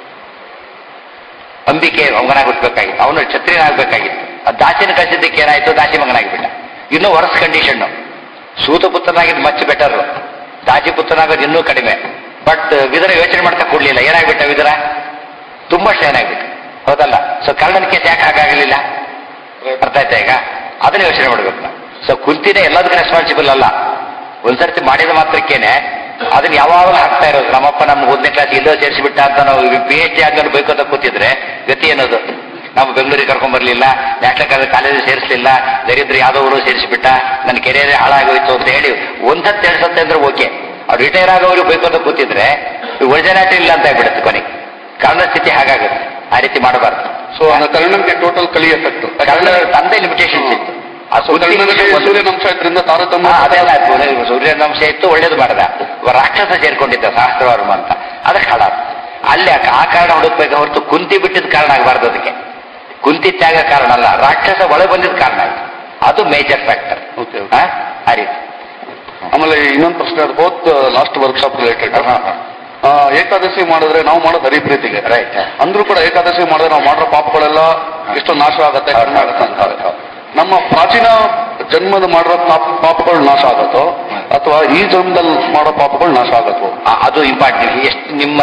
ಅಂಬಿಕೆ ಮಗನಾಗ ಹುಟ್ಟಬೇಕಾಗಿತ್ತು ಅವನು ಕ್ಷತ್ರಿಯನಾಗಬೇಕಾಗಿತ್ತು ಅದು ದಾಸಿನ ಕಳಿಸಿದ್ದಕ್ಕೆ ಏನಾಯ್ತು ದಾಸಿ ಮಗನಾಗಿಬಿಟ್ಟ ಇನ್ನೂ ವರ್ಸ್ ಕಂಡೀಷನ್ ಸೂತ ಪುತ್ರನಾಗಿದ್ದು ಮಚ್ ಬೆಟರ್ ದಾಸಿ ಪುತ್ರನಾಗೋದು ಇನ್ನೂ ಕಡಿಮೆ ಬಟ್ ವಿದರ ಯೋಚನೆ ಮಾಡ್ತಾ ಕೊಡ್ಲಿಲ್ಲ ಏನಾಗ್ಬಿಟ್ಟ ವಿದರ ತುಂಬಾ ಏನಾಗ್ಬಿಟ್ಟು ಹೌದಲ್ಲ ಸೊ ಕರ್ಣನ ಕೇಸ್ ಯಾಕೆ ಹಾಗಾಗಲಿಲ್ಲ ಅರ್ಥ ಆಯ್ತಾ ಈಗ ಅದನ್ನ ಯೋಚನೆ ಮಾಡ್ಬೇಕು ನಾವು ಸೊ ಕುಂತಿನೇ ಎಲ್ಲದಕ್ಕೂ ರೆಸ್ಪಾನ್ಸಿಬಲ್ ಅಲ್ಲ ಒಂದ್ಸರ್ತಿ ಮಾಡಿದ ಮಾತ್ರಕ್ಕೇನೆ ಅದನ್ನ ಯಾವಾಗಲೂ ಹಾಕ್ತಾ ಇರೋದು ನಮ್ಮಪ್ಪ ನಮ್ಮ ಒಂದನೇ ಕ್ಲಾಸ್ ಇಲ್ಲೋ ಸೇರಿಸಿಬಿಟ್ಟ ಅಂತ ನಾವು ಪಿ ಎಚ್ ಡಿ ಆದ್ಮೇಲೆ ಬೈಕೋತ ಕೂತಿದ್ರೆ ಗತಿ ಏನದು ನಾವು ಬೆಂಗಳೂರಿಗೆ ಕರ್ಕೊಂಡ್ ಬರ್ಲಿಲ್ಲ ನ್ಯಾಷನಲ್ ಕಾಲೇಜ್ ಸೇರಿಸಲಿಲ್ಲ ದರಿದ್ರ ಯಾವ್ದವರು ಸೇರಿಸಿಬಿಟ್ಟ ನನ್ನ ಕೆರಿಯರ್ ಹಾಳಾಗೋಯ್ತು ಅಂತ ಹೇಳಿ ಒಂದತ್ತು ಎರಡು ಸತ್ತೆ ಅಂದ್ರೆ ಓಕೆ ಅವ್ರು ರಿಟೈರ್ ಆಗೋರು ಬೈಕೋತ ಕೂತಿದ್ರೆ ಒರಿಜಿನಾಲಿಟಿ ಇಲ್ಲ ಅಂತ ಆಗ್ಬಿಡುತ್ತೆ ಕೊನೆಗೆ ಕಾರಣ ಸ್ಥಿತಿ ಹಾಗಾಗುತ್ತೆ ಆ ರೀತಿ ಮಾಡಬಾರ್ದು ಸೊ ಕರ್ಣನ್ಗೆ ಟೋಟಲ್ ಕಲಿ ಎಫೆಕ್ಟ್ ಕಾರಣ ತಂದೆ ಲಿಮಿಟೇಷನ್ಸ್ ಇತ್ತು ಆ ಕರ್ಣನಿಗೆ ಸೂರ್ಯನಿಗೆ ಸೂರ್ಯನಂಶ ಇದ್ರಿಂದ ತಾರತಮ್ಯ ಹಾ, ಅದೆಲ್ಲ ಆಯ್ತು ಸೂರ್ಯನಂಶ ಇತ್ತು ಒಳ್ಳೇದು ಮಾಡದ ಇವ ರಾಕ್ಷಸ ಸೇರ್ಕೊಂಡಿದ್ದ ಸಹಸ್ರವರ್ಮ ಅಂತ ಅದಕ್ಕೆ ಹಾಳ ಅಲ್ಲಿ ಆ- ಆ ಕಾರಣ ಹುಡುಕ್ಬೇಕು ಹೊರತು ಕುಂತಿ ಬಿಟ್ಟಿದ ಕಾರಣ ಆಗಬಾರ್ದು ಅದಕ್ಕೆ ಕುಂತಿ ತ್ಯಾಗ ಕಾರಣ ಅಲ್ಲ ರಾಕ್ಷಸ ಒಳಗೆ ಬಂದಿದ್ದ ಕಾರಣ ಆಯ್ತು ಅದು ಮೇಜರ್ ಫ್ಯಾಕ್ಟರ್ Okay, okay. ಆ ರೀತಿ ಆಮೇಲೆ ಇನ್ನೊಂದು ಪ್ರಶ್ನೆ ಅದು both last workshop related Ekadashi ಮಾಡಿದ್ರೆ ನಾವು ಮಾಡೋದು ಹರಿಪ್ರೀತಿಗೆ ರೈಟ್ ಅಂದ್ರೂ ಕೂಡ ಏಕಾದಶಿ ಮಾಡಿದ್ರೆ ನಾವು ಮಾಡೋ ಪಾಪಗಳೆಲ್ಲ ಎಷ್ಟು ನಾಶ ಆಗತ್ತೆ ಕಡಿಮೆ ಆಗತ್ತೆ ಅಂತ ನಮ್ಮ ಪ್ರಾಚೀನ ಜನ್ಮದ ಮಾಡಿರೋ ಪಾಪ ಪಾಪಗಳು ನಾಶ ಆಗತ್ತೋ ಅಥವಾ ಈ ಜನ್ಮದಲ್ಲಿ ಮಾಡೋ ಪಾಪಗಳು ನಾಶ ಆಗತ್ತೋ ಆ- ಅದು ಇಂಪಾರ್ಟೆಂಟ್ ಎಷ್ಟು ನಿಮ್ಮ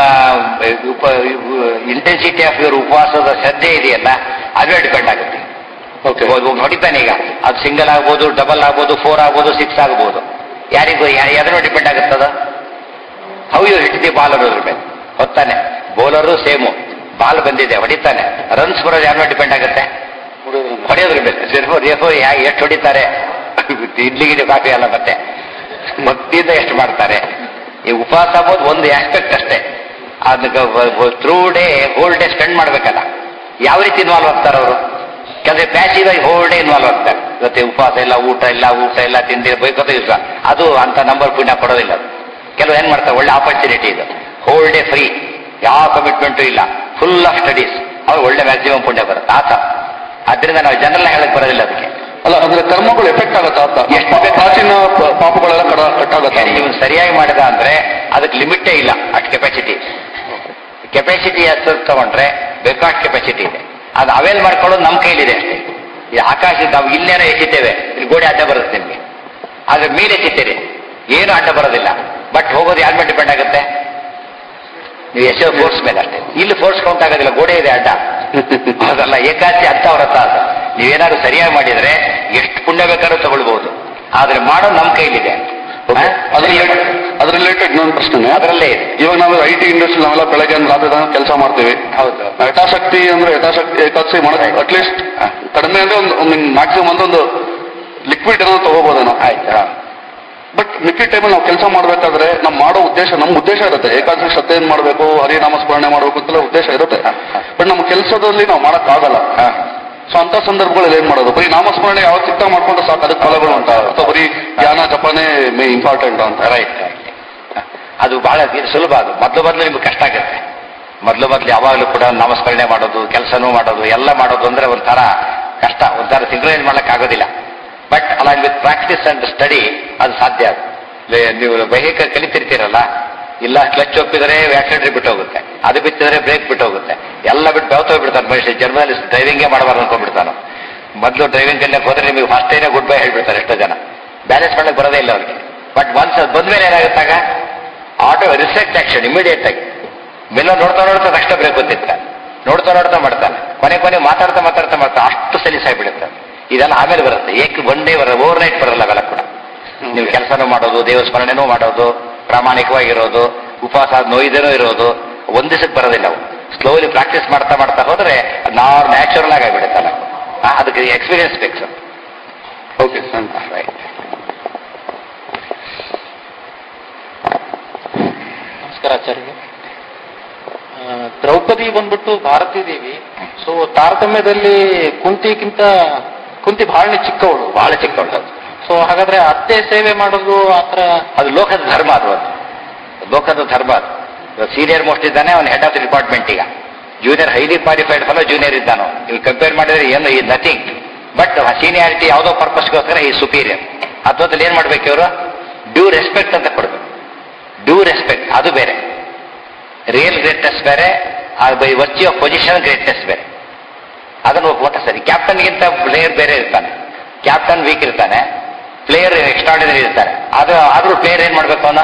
ಇಂಟೆನ್ಸಿಟಿ ಆಫ್ ಯುವರ್ ಉಪವಾಸದ ಶ್ರದ್ಧೆ ಇದೆಯಲ್ಲ ಅದೇ ಡಿಪೆಂಡ್ ಆಗುತ್ತೆ ಓಕೆ ಒಬ್ಬ ಒಬ್ಬ ಹೊಡಿತಾನೆ ಈಗ ಅದು ಸಿಂಗಲ್ ಆಗ್ಬೋದು ಡಬಲ್ ಆಗ್ಬೋದು ಫೋರ್ ಆಗ್ಬೋದು ಸಿಕ್ಸ್ ಆಗ್ಬೋದು ಯಾರಿಗೂ ಯಾ- ಎದ್ರ ಡಿಪೆಂಡ್ ಆಗುತ್ತದ how you hit the ball ಅನ್ನೋದ್ರ ಮೇಲೆ ಹೊತ್ತಾನೆ ಬೌಲರು ಸೇಮು ಬಾಲ್ ಬಂದಿದೆ ಹೊಡಿತಾನೆ ರನ್ಸ್ ಬರೋದು ಯಾರ ಡಿಪೆಂಡ್ ಆಗುತ್ತೆ ಹೊಡೆಯೋದ್ರ ಮೇಲೆ ಸಿರ್ಫು ರೇಫು ಎಷ್ಟು ಹೊಡಿತಾರೆ ಇಡ್ಲಿಗಿಡಿ ಕಾಫಿ ಅಲ್ಲ ಮತ್ತೆ ಭಕ್ತಿಯಿಂದ ಎಷ್ಟು ಮಾಡ್ತಾರೆ ಈ ಉಪವಾಸ ಅಂಬೋದು ಒಂದು ಆಸ್ಪೆಕ್ಟ್ ಅಷ್ಟೇ ಅದಕ್ಕೆ through day whole day spend ಮಾಡ್ಬೇಕಲ್ಲ ಯಾವ ರೀತಿ ಇನ್ವಾಲ್ವ್ ಆಗ್ತಾರೆ ಅವರು ಕೆಲವೇ ಪ್ಯಾಸಿವ್ ಆಗಿ ಹೋಲ್ ಡೇ ಇನ್ವಾಲ್ವ್ ಆಗ್ತಾರೆ ಇವತ್ತೆ ಉಪವಾಸ ಇಲ್ಲ ಊಟ ಇಲ್ಲ ಊಟ ಇಲ್ಲ ತಿಂಡಿ ಬೈಕೋತ ದಿವಸ ಅದು ಅಂತ ನಂಬರ್ ಪುಣ್ಯ ಕೊಡೋದಿಲ್ಲ ಅದು. ಕೆಲವು ಏನ್ ಮಾಡ್ತಾರೆ ಒಳ್ಳೆ ಆಪರ್ಚುನಿಟಿ ಇದು ಹೋಲ್ ಡೇ ಫ್ರೀ ಯಾವ ಕಮಿಟ್ಮೆಂಟು ಇಲ್ಲ ಫುಲ್ ಆಫ್ ಸ್ಟಡೀಸ್ ಅವ್ರು ಒಳ್ಳೆ ಮ್ಯಾಕ್ಸಿಮಮ್ ಪುಣ್ಯ ಬರುತ್ತೆ ಆತ ಅದರಿಂದ ನಾವು ಜನರಲ್ಲ ಹೇಳಕ್ ಬರೋದಿಲ್ಲ ಅದಕ್ಕೆ ಅಲ್ಲ ಅಂದ್ರೆ ಕರ್ಮಗಳು ಎಫೆಕ್ಟ್ ಆಗತ್ತಾ ಅಂತ ಎಷ್ಟು ಬೇಕು? ಪ್ರಾಚೀನ ಪ- ಪಾಪಗಳೆಲ್ಲ ಕಡ ಕಟ್ಟಾಗತ್ತಾ ನೀವು ಸರಿಯಾಗಿ ಮಾಡಿದ ಅಂದ್ರೆ ಅದಕ್ಕೆ ಲಿಮಿಟೇ ಇಲ್ಲ ಅಷ್ಟು ಕೆಪಾಸಿಟಿ ಕೆಪಾಸಿಟಿ ಎಷ್ಟು ತಗೊಂಡ್ರೆ ಬೇಕಾಟ್ ಕೆಪಾಸಿಟಿ ಇದೆ ಅದು ಅವೇಲ್ ಮಾಡ್ಕೊಳ್ಳೋದು ನಮ್ಮ ಕೈಲಿದೆ ಅಷ್ಟೇ ಈ ಆಕಾಶದಿಂದ ನಾವು ಇಲ್ಲೇನೋ ಎತ್ತಿದ್ದೇವೆ ಇಲ್ಲಿ ಗೋಡೆ ಅಡ್ಡ ಬರುತ್ತೆ ನಿಮಗೆ ಆದ್ರೆ ಮೇಲೆ ಎತ್ತಿದ್ದೀರಿ ಏನು ಅಡ್ಡ ಬರೋದಿಲ್ಲ ಬಟ್ ಹೋಗೋದು ಯಾರ ಮೇಲೆ ಡಿಪೆಂಡ್ ಆಗುತ್ತೆ ನೀವು ಎಷ್ಟೋ ಫೋರ್ಸ್ ಮೇಲೆ ಅಷ್ಟೇ ಇಲ್ಲಿ ಫೋರ್ಸ್ ಕೌಂಟ್ ಆಗೋದಿಲ್ಲ ಗೋಡೆ ಇದೆ ಅಡ್ಡ ಅದಲ್ಲ ಏಕಾಚಿ ಹತ್ತ ವ್ರತ ಅದು ನೀವೇನಾದ್ರು ಸರಿಯಾಗಿ ಮಾಡಿದ್ರೆ ಎಷ್ಟು ಪುಣ್ಯ ಬೇಕಾದ್ರೂ ತಗೊಳ್ಬಹುದು ಆದ್ರೆ ಮಾಡೋದು ನಮ್ಮ ಕೈಲಿದೆ ಹಾ? ಅದ್ರ ಅದ್ರ ರಿಲೇಟೆಡ್ ಇನ್ನೊಂದು ಪ್ರಶ್ನೆ ಅದರಲ್ಲೇ ಇದೆ ಇವಾಗ ನಾವು ಐ ಟಿ ಇಂಡಸ್ಟ್ರಿ ನಾವೆಲ್ಲ ಬೆಳಗ್ಗೆ ಅಂದ್ರೆ ರಾತ್ರಿ ತನಕ ಕೆಲಸ ಮಾಡ್ತೀವಿ ಹೌದು ಯಥಾಶಕ್ತಿ ಅಂದ್ರೆ ಯಥಾಶಕ್ತಿ ಏಕಾದಶಿ ಮಾಡೋದು ಅಟ್ಲೀಸ್ಟ್ ಕಡಿಮೆ ಅಂದ್ರೆ ಒಂದು ಒಂದು ಮ್ಯಾಕ್ಸಿಮಮ್ ಒಂದೊಂದು ಲಿಕ್ವಿಡ್ ಏನೋ ತಗೋಬೋದೇನೋ ಆಯ್ತಾ ಬಟ್ ಮಿಕ್ಕಿ ಟೈಮಲ್ಲಿ ನಾವು ಕೆಲಸ ಮಾಡ್ಬೇಕಾದ್ರೆ ನಾವು ಮಾಡೋ ಉದ್ದೇಶ ನಮ್ಮ ಉದ್ದೇಶ ಇರುತ್ತೆ ಏಕಾದಶಿ ಶ್ರದ್ಧೆಯನ್ನು ಮಾಡಬೇಕು ಹರಿನಾಮ ಸ್ಮರಣೆ ಮಾಡಬೇಕು ಅಂತೆಲ್ಲ ಉದ್ದೇಶ ಇರುತ್ತೆ ಬಟ್ ನಮ್ಮ ಕೆಲಸದಲ್ಲಿ ನಾವು ಮಾಡಕ್ಕಾಗಲ್ಲ ಸೊ ಅಂತ ಸಂದರ್ಭಗಳಲ್ಲಿ ಏನ್ ಮಾಡೋದು ಬರೀ ನಾಮಸ್ಮರಣೆ ಯಾವ ಚಿತ್ತ ಮಾಡ್ಕೊಂಡು ಸಾಕು ಅದಕ್ಕೆ ಫಲಗಳು ಅಂತ ಅಥವಾ ಬರೀ ಧ್ಯಾನ ಜಪನೇ ಮೇ ಇಂಪಾರ್ಟೆಂಟ್ ಅಂತ ರೈಟ್ ರೈಟ್ ಅದು ಬಹಳ ಇದು ಸುಲಭ ಅದು ಮೊದಲು ಮೊದಲು ನಿಮ್ಗೆ ಕಷ್ಟ ಆಗುತ್ತೆ ಮೊದಲು ಮೊದಲು ಯಾವಾಗಲೂ ಕೂಡ ನಾಮಸ್ಮರಣೆ ಮಾಡೋದು ಕೆಲಸನೂ ಮಾಡೋದು ಎಲ್ಲ ಮಾಡೋದು ಅಂದ್ರೆ ಒಂಥರ ಕಷ್ಟ ಒಂಥರ ಸಿಂಕ್ರೈಸ್ ಮಾಡಕ್ ಆಗೋದಿಲ್ಲ but along with practice and study ಅದು ಸಾಧ್ಯ ಅದು ಲೇ- ನೀವು ವೆಹಿಕಲ್ ಕಲಿತಿರ್ತೀರಲ್ಲ ಇಲ್ಲ ಕ್ಲಚ್ ಒಪ್ಪಿದರೆ ಆಕ್ಸಿಡೆಂಟ್ ಬಿಟ್ಟು ಹೋಗುತ್ತೆ ಅದು ಬಿತ್ತಿದ್ರೆ ಬ್ರೇಕ್ ಬಿಟ್ಟು ಹೋಗುತ್ತೆ ಎಲ್ಲ ಬಿಟ್ಟು ಬೆವತೋಗಿ ಬಿಡ್ತಾನೆ ಮನುಷ್ಯ ಜನ್ಮದಲ್ಲಿ ಡ್ರೈವಿಂಗೇ ಮಾಡಬಾರ್ದು ಅನ್ಕೊಂಡ್ಬಿಡ್ತಾನೆ ಮೊದಲು ಡ್ರೈವಿಂಗ್ ಕಲಿಯಕ್ಕೆ ಹೋದ್ರೆ ನಿಮಗೆ ಫಸ್ಟ್ ಟೈನೇ ಗುಡ್ ಬೈ ಹೇಳ್ಬಿಡ್ತಾರೆ ಎಷ್ಟೋ ಜನ ಬ್ಯಾಲೆನ್ಸ್ ಮಾಡಕ್ಕೆ ಬರೋದೇ ಇಲ್ಲ ಅವ್ರಿಗೆ ಬಟ್ ಒನ್ಸ್ ಅದು ಬಂದ್ಮೇಲೆ ಏನಾಗುತ್ತಾಗ ಆಟೋ ರಿಸೆಕ್ಟ್ ಆಕ್ಷನ್ ಇಮಿಡಿಯೇಟ್ ಆಗಿ ಮೇಲೆ ನೋಡ್ತಾ ನೋಡ್ತಾ ತಕ್ಷಣ ಬ್ರೇಕ್ ಗೊತ್ತಿರ್ತಾನೆ ನೋಡ್ತಾ ನೋಡ್ತಾ ಮಾಡ್ತಾನೆ ಕೊನೆ ಕೊನೆ ಮಾತಾಡ್ತಾ ಮಾತಾಡ್ತಾ ಮಾಡ್ತಾ ಅಷ್ಟು ಸಲೀಸಾಗ್ಬಿಡುತ್ತೆ ಇದೆಲ್ಲ ಆಮೇಲೆ ಬರುತ್ತೆ ಏಕ್ ಒನ್ ಡೇ ಬರ ಓವರ್ ನೈಟ್ ಬರಲ್ಲ ಅವೆಲ್ಲ ಕೂಡ ನೀವು ಕೆಲಸನೂ ಮಾಡೋದು ದೇವ ಸ್ಮರಣೆನೂ ಮಾಡೋದು ಪ್ರಾಮಾಣಿಕವಾಗಿರೋದು ಉಪವಾಸ ನೋಯ್ದೇನೂ ಇರೋದು ಒಂದ್ ದಿವಸಕ್ಕೆ ಬರೋದಿಲ್ಲ ಅವು ಸ್ಲೋಲಿ ಪ್ರಾಕ್ಟೀಸ್ ಮಾಡ್ತಾ ಮಾಡ್ತಾ ಹೋದ್ರೆ ನಾರ್ ನ್ಯಾಚುರಲ್ ಆಗಿ ಆಗ್ಬಿಡುತ್ತಲ್ಲ ಆ, ಅದಕ್ಕೆ ಎಕ್ಸ್ಪೀರಿಯನ್ಸ್ ಬೇಕು ಸರ್ ಓಕೆ ರೈಟ್ ನಮಸ್ಕಾರ ಆಚಾರ್ಯ ಆ, ದ್ರೌಪದಿ ಬಂದ್ಬಿಟ್ಟು ಭಾರತೀ ದೇವಿ ಸೊ ತಾರತಮ್ಯದಲ್ಲಿ ಕುಂತಿಗಿಂತ ಕುಂತಿ ಬಹಳ ಚಿಕ್ಕವಳು ಬಹಳ ಚಿಕ್ಕವಳು ಸೊ ಹಾಗಾದ್ರೆ ಅತ್ತೆ ಸೇವೆ ಮಾಡೋದು ಆತರ ಅದು ಲೋಕದ ಧರ್ಮ ಅದು ಅದು ಲೋಕದ ಧರ್ಮ ಅದು ಸೀನಿಯರ್ ಮೋಸ್ಟ್ ಇದ್ದಾನೆ ಅವನು ಹೆಡ್ ಆಫ್ ದಿ ಡಿಪಾರ್ಟ್ಮೆಂಟ್ ಈಗ junior highly qualified fellow junior ಇದ್ದಾನೋ ಇಲ್ಲಿ ಕಂಪೇರ್ ಮಾಡಿದ್ರೆ ಏನು ಈ ನಥಿಂಗ್ ಬಟ್ ಸೀನಿಯಾರಿಟಿ ಯಾವುದೋ ಪರ್ಪಸ್ಗೋಸ್ಕರ ಈ ಸುಪೀರಿಯರ್ ಅದ್ರಲ್ಲಿ ಏನ್ ಮಾಡ್ಬೇಕು ಇವರು ಡ್ಯೂ ರೆಸ್ಪೆಕ್ಟ್ ಅಂತ ಕೊಡ್ಬೇಕು ಡ್ಯೂ ರೆಸ್ಪೆಕ್ಟ್ ಅದು ಬೇರೆ ರಿಯಲ್ ಗ್ರೇಟ್ನೆಸ್ ಬೇರೆ by virtue of position greatness ಬೇರೆ ಅದನ್ನು ಒಟ್ಟ ಸರಿ ಕ್ಯಾಪ್ಟನ್ಗಿಂತ ಪ್ಲೇಯರ್ ಬೇರೆ ಇರ್ತಾನೆ ಕ್ಯಾಪ್ಟನ್ ವೀಕ್ ಇರ್ತಾನೆ ಪ್ಲೇಯರ್ ಎಕ್ಸ್ಟ್ರಾರ್ಡಿನರಿ ಇರ್ತಾರೆ ಅದು ಆದ್ರೂ ಪ್ಲೇಯರ್ ಏನ್ ಮಾಡ್ಬೇಕು ಅವನು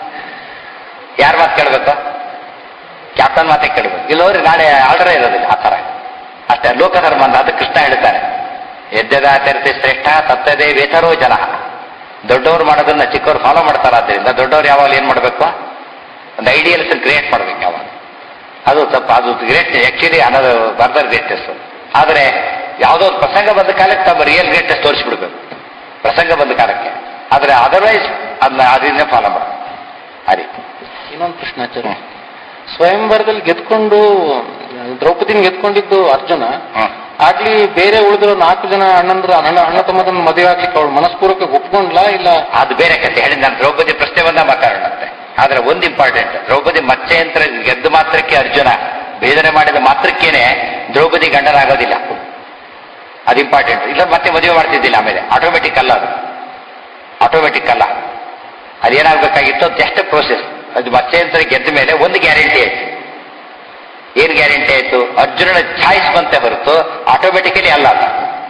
ಯಾರ ಮಾತು ಕೇಳಬೇಕು ಕ್ಯಾಪ್ಟನ್ ಮಾತೇ ಕೇಳಬೇಕು ಇಲ್ಲವ್ರಿ ನಾಳೆ ಆರ್ಡರೇ ಇರೋದಿಲ್ಲ ಆ ಥರ ಅಷ್ಟೇ ಲೋಕಧರ್ಮ ಅಂತ ಅದು ಕೃಷ್ಣ ಹೇಳ್ತಾನೆ ಯಜ್ಞದಾಚರಿಸಿ ಶ್ರೇಷ್ಠ ತಪ್ಪದೆ ವೇತರೋ ಜನ ದೊಡ್ಡವರು ಮಾಡೋದನ್ನ ಚಿಕ್ಕವರು ಫಾಲೋ ಮಾಡ್ತಾರೆ ಆದ್ದರಿಂದ ದೊಡ್ಡವರು ಯಾವಾಗ ಏನ್ ಮಾಡಬೇಕು ಒಂದು ಐಡಿಯಲ್ಸ್ ಕ್ರಿಯೇಟ್ ಮಾಡ್ಬೇಕು ಯಾವಾಗ ಅದು ತಪ್ಪು ಅದು ಗ್ರೇಟ್ ಆಕ್ಚುಲಿ ಅನ್ನೋದು ಬರ್ದರ್ ಗ್ರೇಟೆಸ್ಟ್ ಆದರೆ ಯಾವುದೋ ಒಂದು ಪ್ರಸಂಗ ಬಂದ ಕಾಲಕ್ಕೆ ತಮ್ಮ ರಿಯಲ್ ಗ್ರೇಟೆಸ್ಟ್ ತೋರಿಸ್ಬಿಡ್ಬೇಕು ಪ್ರಸಂಗ ಬಂದ ಕಾಲಕ್ಕೆ ಆದ್ರೆ ಅದರ್ವೈಸ್ ಅದನ್ನ ಅದನ್ನೇ ಫಾಲೋ ಮಾಡ ಆ ರೀತಿ ಇನ್ನೊಂದು ಪ್ರಶ್ನೆ ಆಚಾರ್ಯ ಸ್ವಯಂವರದಲ್ಲಿ ಗೆದ್ಕೊಂಡು ದ್ರೌಪದಿನ ಗೆದ್ಕೊಂಡಿದ್ದು ಅರ್ಜುನ ಹ್ಮ್. ಆಗ್ಲಿ ಬೇರೆ ಉಳಿದಿರೋ ನಾಲ್ಕು ಜನ ಅಣ್ಣಂದ್ರ ಅಣ್ಣ ಅಣ್ಣ ತಮ್ಮದನ್ನ ಮದುವೆ ಆಗ್ಲಿಕ್ಕೆ ಅವಳು ಮನಸ್ಪೂರ್ವಕ ಒಪ್ಕೊಂಡ್ಲಾ ಇಲ್ಲ ಅದು ಬೇರೆ ಕತೆ ಹೇಳಿ ನಾನು ದ್ರೌಪದಿ ಪ್ರಶ್ನೆ ಬಂದ ಮಾತಾಡೋಣಂತೆ ಆದ್ರೆ ಒಂದು ಇಂಪಾರ್ಟೆಂಟ್ ದ್ರೌಪದಿ ಮಚ್ಚೆ ಅಂತ ಗೆದ್ದ ಮಾತ್ರಕ್ಕೆ ಅರ್ಜುನ ಬೇದನೆ ಮಾಡಿದ ಮಾತ್ರಕ್ಕೇನೆ ದ್ರೌಪದಿ ಗಂಡನಾಗೋದಿಲ್ಲ ಅದು ಇಂಪಾರ್ಟೆಂಟ್ ಇಲ್ಲ ಮತ್ತೆ ಮದುವೆ ಮಾಡ್ತಿದ್ದಿಲ್ಲ ಆಮೇಲೆ ಆಟೋಮೆಟಿಕ್ ಅಲ್ಲ ಅದು ಆಟೋಮೆಟಿಕ್ ಅಲ್ಲ ಅದೇನಾಗಬೇಕಾಗಿತ್ತು ಅದು ಜಸ್ಟ್ ಪ್ರೋಸೆಸ್ ಅದು ಮಚ್ಚೆ ಅಂತ ಗೆದ್ದ ಮೇಲೆ ಒಂದು ಗ್ಯಾರಂಟಿ ಆಯ್ತು ಏನ್ ಗ್ಯಾರಂಟಿ ಆಯ್ತು ಅರ್ಜುನನ ಚಾಯ್ಸ್ ಬಂತೆ ಹೊರತು ಆಟೋಮೆಟಿಕಲಿ ಅಲ್ಲ ಅದು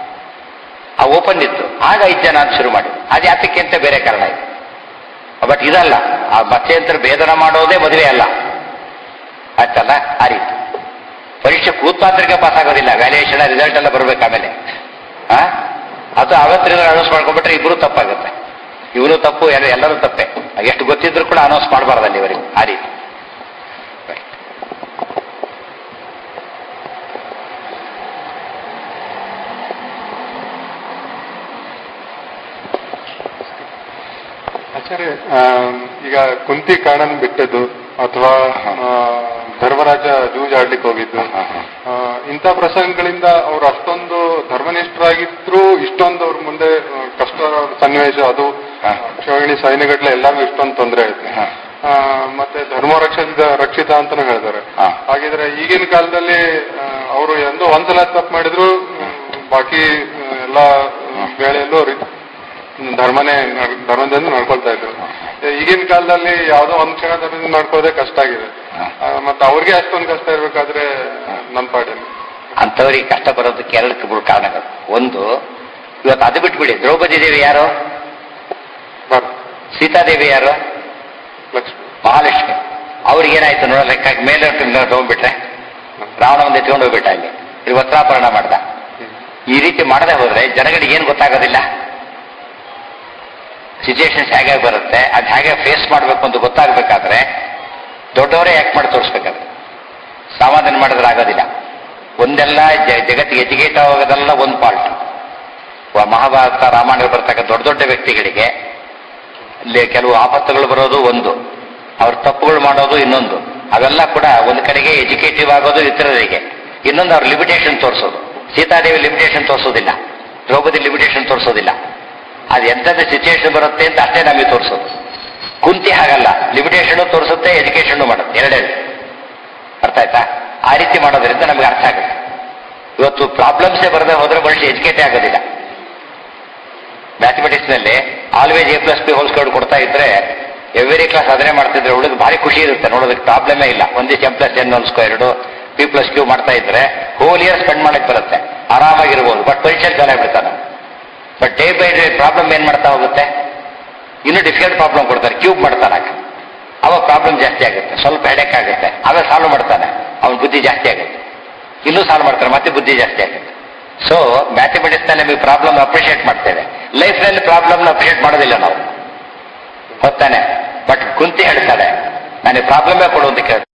ಆ ಓಪನ್ ಇತ್ತು ಆಗ ಐದು ಜನ ಅಂತ ಶುರು ಮಾಡಿ ಅದು ಯಾತಕ್ಕೆ ಅಂತ ಬೇರೆ ಕಾರಣ ಇದೆ ಬಟ್ ಇದಲ್ಲ ಆ ಮತ್ಸ್ಯಂತರ ಭೇದನ ಮಾಡೋದೇ ಮದುವೆ ಅಲ್ಲ ಆಯ್ತಲ್ಲ ಆ ರೀತಿ ಪರೀಕ್ಷೆ ಕೂತ್ಪಾತ್ರಕ್ಕೆ ಪಾಸ್ ಆಗೋದಿಲ್ಲ ವ್ಯಾಲ್ಯೂಯೇಷನ್ ರಿಸಲ್ಟ್ ಎಲ್ಲ ಬರ್ಬೇಕು ಆಮೇಲೆ ಆ? ಅದು ಅವತ್ತಿನ ಅನೌನ್ಸ್ ಮಾಡ್ಕೊಂಡ್ಬಿಟ್ರೆ ಇಬ್ರು ತಪ್ಪಾಗುತ್ತೆ ಇವನು ತಪ್ಪು ಎಲ್ಲ ಎಲ್ಲರೂ ತಪ್ಪೆ ಎಷ್ಟು ಗೊತ್ತಿದ್ರು ಕೂಡ ಅನೌನ್ಸ್ ಮಾಡಬಾರ್ದಲ್ಲಿ ಇವರಿಗೆ ಆ ರೀತಿ ಆಚಾರ್ಯ ಆ, ಈಗ ಕುಂತಿ ಕಾಣನ್ ಬಿಟ್ಟದ್ದು ಅಥವಾ ಆ, ಧರ್ಮರಾಜ ಜೂಜ್ ಆಡ್ಲಿಕ್ಕೆ ಹೋಗಿದ್ದು ಆ, ಇಂಥ ಪ್ರಸಂಗಗಳಿಂದ ಅವ್ರು ಅಷ್ಟೊಂದು ಧರ್ಮನಿಷ್ಠರಾಗಿದ್ರು ಇಷ್ಟೊಂದು ಅವ್ರ ಮುಂದೆ ಆ, ಕಷ್ಟ ಸನ್ನಿವೇಶ ಅದು ಕ್ಷೋಹಿಣಿ ಸೈನ್ಯಗಟ್ಲೆ ಎಲ್ಲರಿಗೂ ಇಷ್ಟೊಂದು ತೊಂದರೆ ಆಯ್ತು ಆ, ಮತ್ತೆ ಧರ್ಮ ರಕ್ಷಿತ ರಕ್ಷಿತ ಅಂತಾನು ಹೇಳ್ತಾರೆ ಹಾ. ಹಾಗಿದ್ರೆ ಈಗಿನ ಕಾಲದಲ್ಲಿ ಅವರು ಎಂದೋ ಒಂದ್ಸಲ ತಪ್ಪು ಮಾಡಿದ್ರು ಹ್ಮ್, ಬಾಕಿ ಆ, ಎಲ್ಲ ವೇಳೆಯಲ್ಲೂ ರಿ- ಧರ್ಮನೇ ನಡ್- ಧರ್ಮದಿಂದ ನಡ್ಕೊಳ್ತಾ ಇದ್ರು ಈಗಿನ ಕಾಲದಲ್ಲಿ ಯಾವ್ದೋ ಒಂದ್ ಕ್ಷಣ ಧರ್ಮದಿಂದ ನಡ್ಕೋದೇ ಕಷ್ಟ ಆಗಿದೆ ಆ, ಮತ್ತೆ ಅವ್ರಿಗೆ ಅಷ್ಟೊಂದು ಕಷ್ಟ ಇರ್ಬೇಕಾದ್ರೆ ನನ್ ಪಾಡೇನು ಅಂಥವ್ರಿಗೆ ಕಷ್ಟ ಬರೋದಕ್ಕೆ ಎರಡು ಮೂರು ಕಾರಣಗಳು ಒಂದು ಇವತ್ತು ಅದು ಬಿಟ್ಬಿಡಿ ದ್ರೌಪದಿ ದೇವಿ ಯಾರು ಬರ್ ಸೀತಾದೇವಿ ಯಾರು ಲಕ್ಷ್ಮಿ ಮಹಾಲಕ್ಷ್ಮಿ ಅವ್ರಿಗೆ ಏನಾಯ್ತು ನೋಡೋ ಲೆಕ್ಕ ಮೇಲೆ ತಗೊಂಡ್ಬಿಟ್ರೆ ರಾವಣ ಒಂದು ಎತ್ಕೊಂಡು ಹೋಗ್ಬಿಟ್ಟ ಅಲ್ಲಿ ಇಲ್ಲಿ ವಸ್ತ್ರಾಪರಣ ಮಾಡ್ದ ಈ ರೀತಿ ಮಾಡದೆ ಹೋದ್ರೆ ಜನಗಳಿಗೆ ಏನು ಗೊತ್ತಾಗೋದಿಲ್ಲ ಸಿಚುಯೇಷನ್ಸ್ ಹೇಗೆ ಬರುತ್ತೆ ಅದು ಹೇಗೆ ಫೇಸ್ ಮಾಡಬೇಕು ಅಂತ ಗೊತ್ತಾಗಬೇಕಾದ್ರೆ ದೊಡ್ಡವರೇ ಯಾಕೆ ಮಾಡಿ ತೋರಿಸ್ಬೇಕಾದ್ರೆ ಸಮಾಧಾನ ಮಾಡಿದ್ರೆ ಆಗೋದಿಲ್ಲ ಒಂದೆಲ್ಲ ಜ- ಜಗತ್ತಿಗೆ ಎಜುಕೇಟ್ ಆಗೋದೆಲ್ಲ ಒಂದು ಪಾರ್ಟ್ ಮಹಾಭಾರತ ರಾಮಾಯಣ ಬರ್ತಕ್ಕಂಥ ದೊಡ್ಡ ದೊಡ್ಡ ವ್ಯಕ್ತಿಗಳಿಗೆ ಇಲ್ಲಿ ಕೆಲವು ಆಪತ್ತುಗಳು ಬರೋದು ಒಂದು ಅವ್ರ ತಪ್ಪುಗಳು ಮಾಡೋದು ಇನ್ನೊಂದು ಅವೆಲ್ಲ ಕೂಡ ಒಂದು ಕಡೆಗೆ ಎಜುಕೇಟಿವ್ ಆಗೋದು ಇತರರಿಗೆ ಇನ್ನೊಂದು ಅವ್ರ ಲಿಮಿಟೇಷನ್ ತೋರಿಸೋದು ಸೀತಾದೇವಿ ಲಿಮಿಟೇಷನ್ ತೋರಿಸೋದಿಲ್ಲ ದ್ರೌಪದಿ ಲಿಮಿಟೇಷನ್ ತೋರಿಸೋದಿಲ್ಲ ಅದು ಎಂಥದ್ದು ಸಿಚುಯೇಷನ್ ಬರುತ್ತೆ ಅಂತ ಅಷ್ಟೇ ನಮಗೆ ತೋರಿಸೋದು ಕುಂತಿ ಹಾಗಲ್ಲ ಲಿಮಿಟೇಷನ್ ತೋರಿಸುತ್ತೆ ಎಜುಕೇಷನ್ ಮಾಡುತ್ತೆ ಎರಡೆರಡು ಅರ್ಥ ಆಯ್ತಾ ಆ ರೀತಿ ಮಾಡೋದ್ರಿಂದ ನಮಗೆ ಅರ್ಥ ಆಗುತ್ತೆ ಇವತ್ತು ಪ್ರಾಬ್ಲಮ್ಸೇ ಬರದೆ ಹೋದ್ರೆ ಮನುಷ್ಯ ಎಜುಕೇಟೇ ಆಗೋದಿಲ್ಲ ಮ್ಯಾಥಮೆಟಿಕ್ಸ್ ನಲ್ಲಿ always a plus p whole square ಕೊಡ್ತಾ ಇದ್ರೆ ಎವ್ರಿ ಕ್ಲಾಸ್ ಅದನ್ನೇ ಮಾಡ್ತಿದ್ರೆ ಹುಡುಗ ಭಾರಿ ಖುಷಿ ಇರುತ್ತೆ ನೋಡೋದಕ್ಕೆ ಪ್ರಾಬ್ಲಮೇ ಇಲ್ಲ ಒಂದಿಷ್ಟು m plus n whole square p plus q ಮಾಡ್ತಾ ಇದ್ರೆ ಹೋಲ್ ಇಯರ್ ಸ್ಪೆಂಡ್ ಮಾಡಕ್ ಬರುತ್ತೆ ಆರಾಮಾಗಿರ್ಬೋದು ಬಟ್ ಪರೀಕ್ಷೆ ಫೇಲ್ ಆಗ್ಬಿಡ್ತಾನೆ but day by day problem ಏನ್ ಮಾಡ್ತಾ ಹೋಗುತ್ತೆ ಇನ್ನೂ ಡಿಫಿಕಲ್ಟ್ ಪ್ರಾಬ್ಲಮ್ ಕೊಡ್ತಾರೆ ಕ್ಯೂಬ್ ಮಾಡ್ತಾನೆ ಅವಾಗ ಪ್ರಾಬ್ಲಮ್ ಜಾಸ್ತಿ ಆಗುತ್ತೆ ಸ್ವಲ್ಪ ಹೆಡೆಕ್ ಆಗುತ್ತೆ ಆಮೇಲೆ ಸಾಲ್ವ್ ಮಾಡ್ತಾನೆ ಅವನ ಬುದ್ಧಿ ಜಾಸ್ತಿ ಆಗುತ್ತೆ ಇನ್ನೂ ಸಾಲ್ವ್ ಮಾಡ್ತಾರೆ ಮತ್ತೆ ಬುದ್ಧಿ ಜಾಸ್ತಿ ಆಗುತ್ತೆ ಸೊ ಮ್ಯಾಥಮೆಟಿಕ್ಸ್ ನಲ್ಲಿ ನಮಗೆ ಪ್ರಾಬ್ಲಮ್ ಅಪ್ರಿಷಿಯೇಟ್ ಮಾಡ್ತೇವೆ ಲೈಫ್ ನಲ್ಲಿ ಪ್ರಾಬ್ಲಮ್ ಅಪ್ರಿಷಿಯೇಟ್ ಮಾಡೋದಿಲ್ಲ ನಾವು ಹೊತ್ತಾನೆ ಬಟ್ ಕುಂತಿ ಹೇಳ್ತಾಳೆ ನನಗೆ ಪ್ರಾಬ್ಲಮೇ ಕೊಡು ಅಂತ ಕೇಳ್ತಾರೆ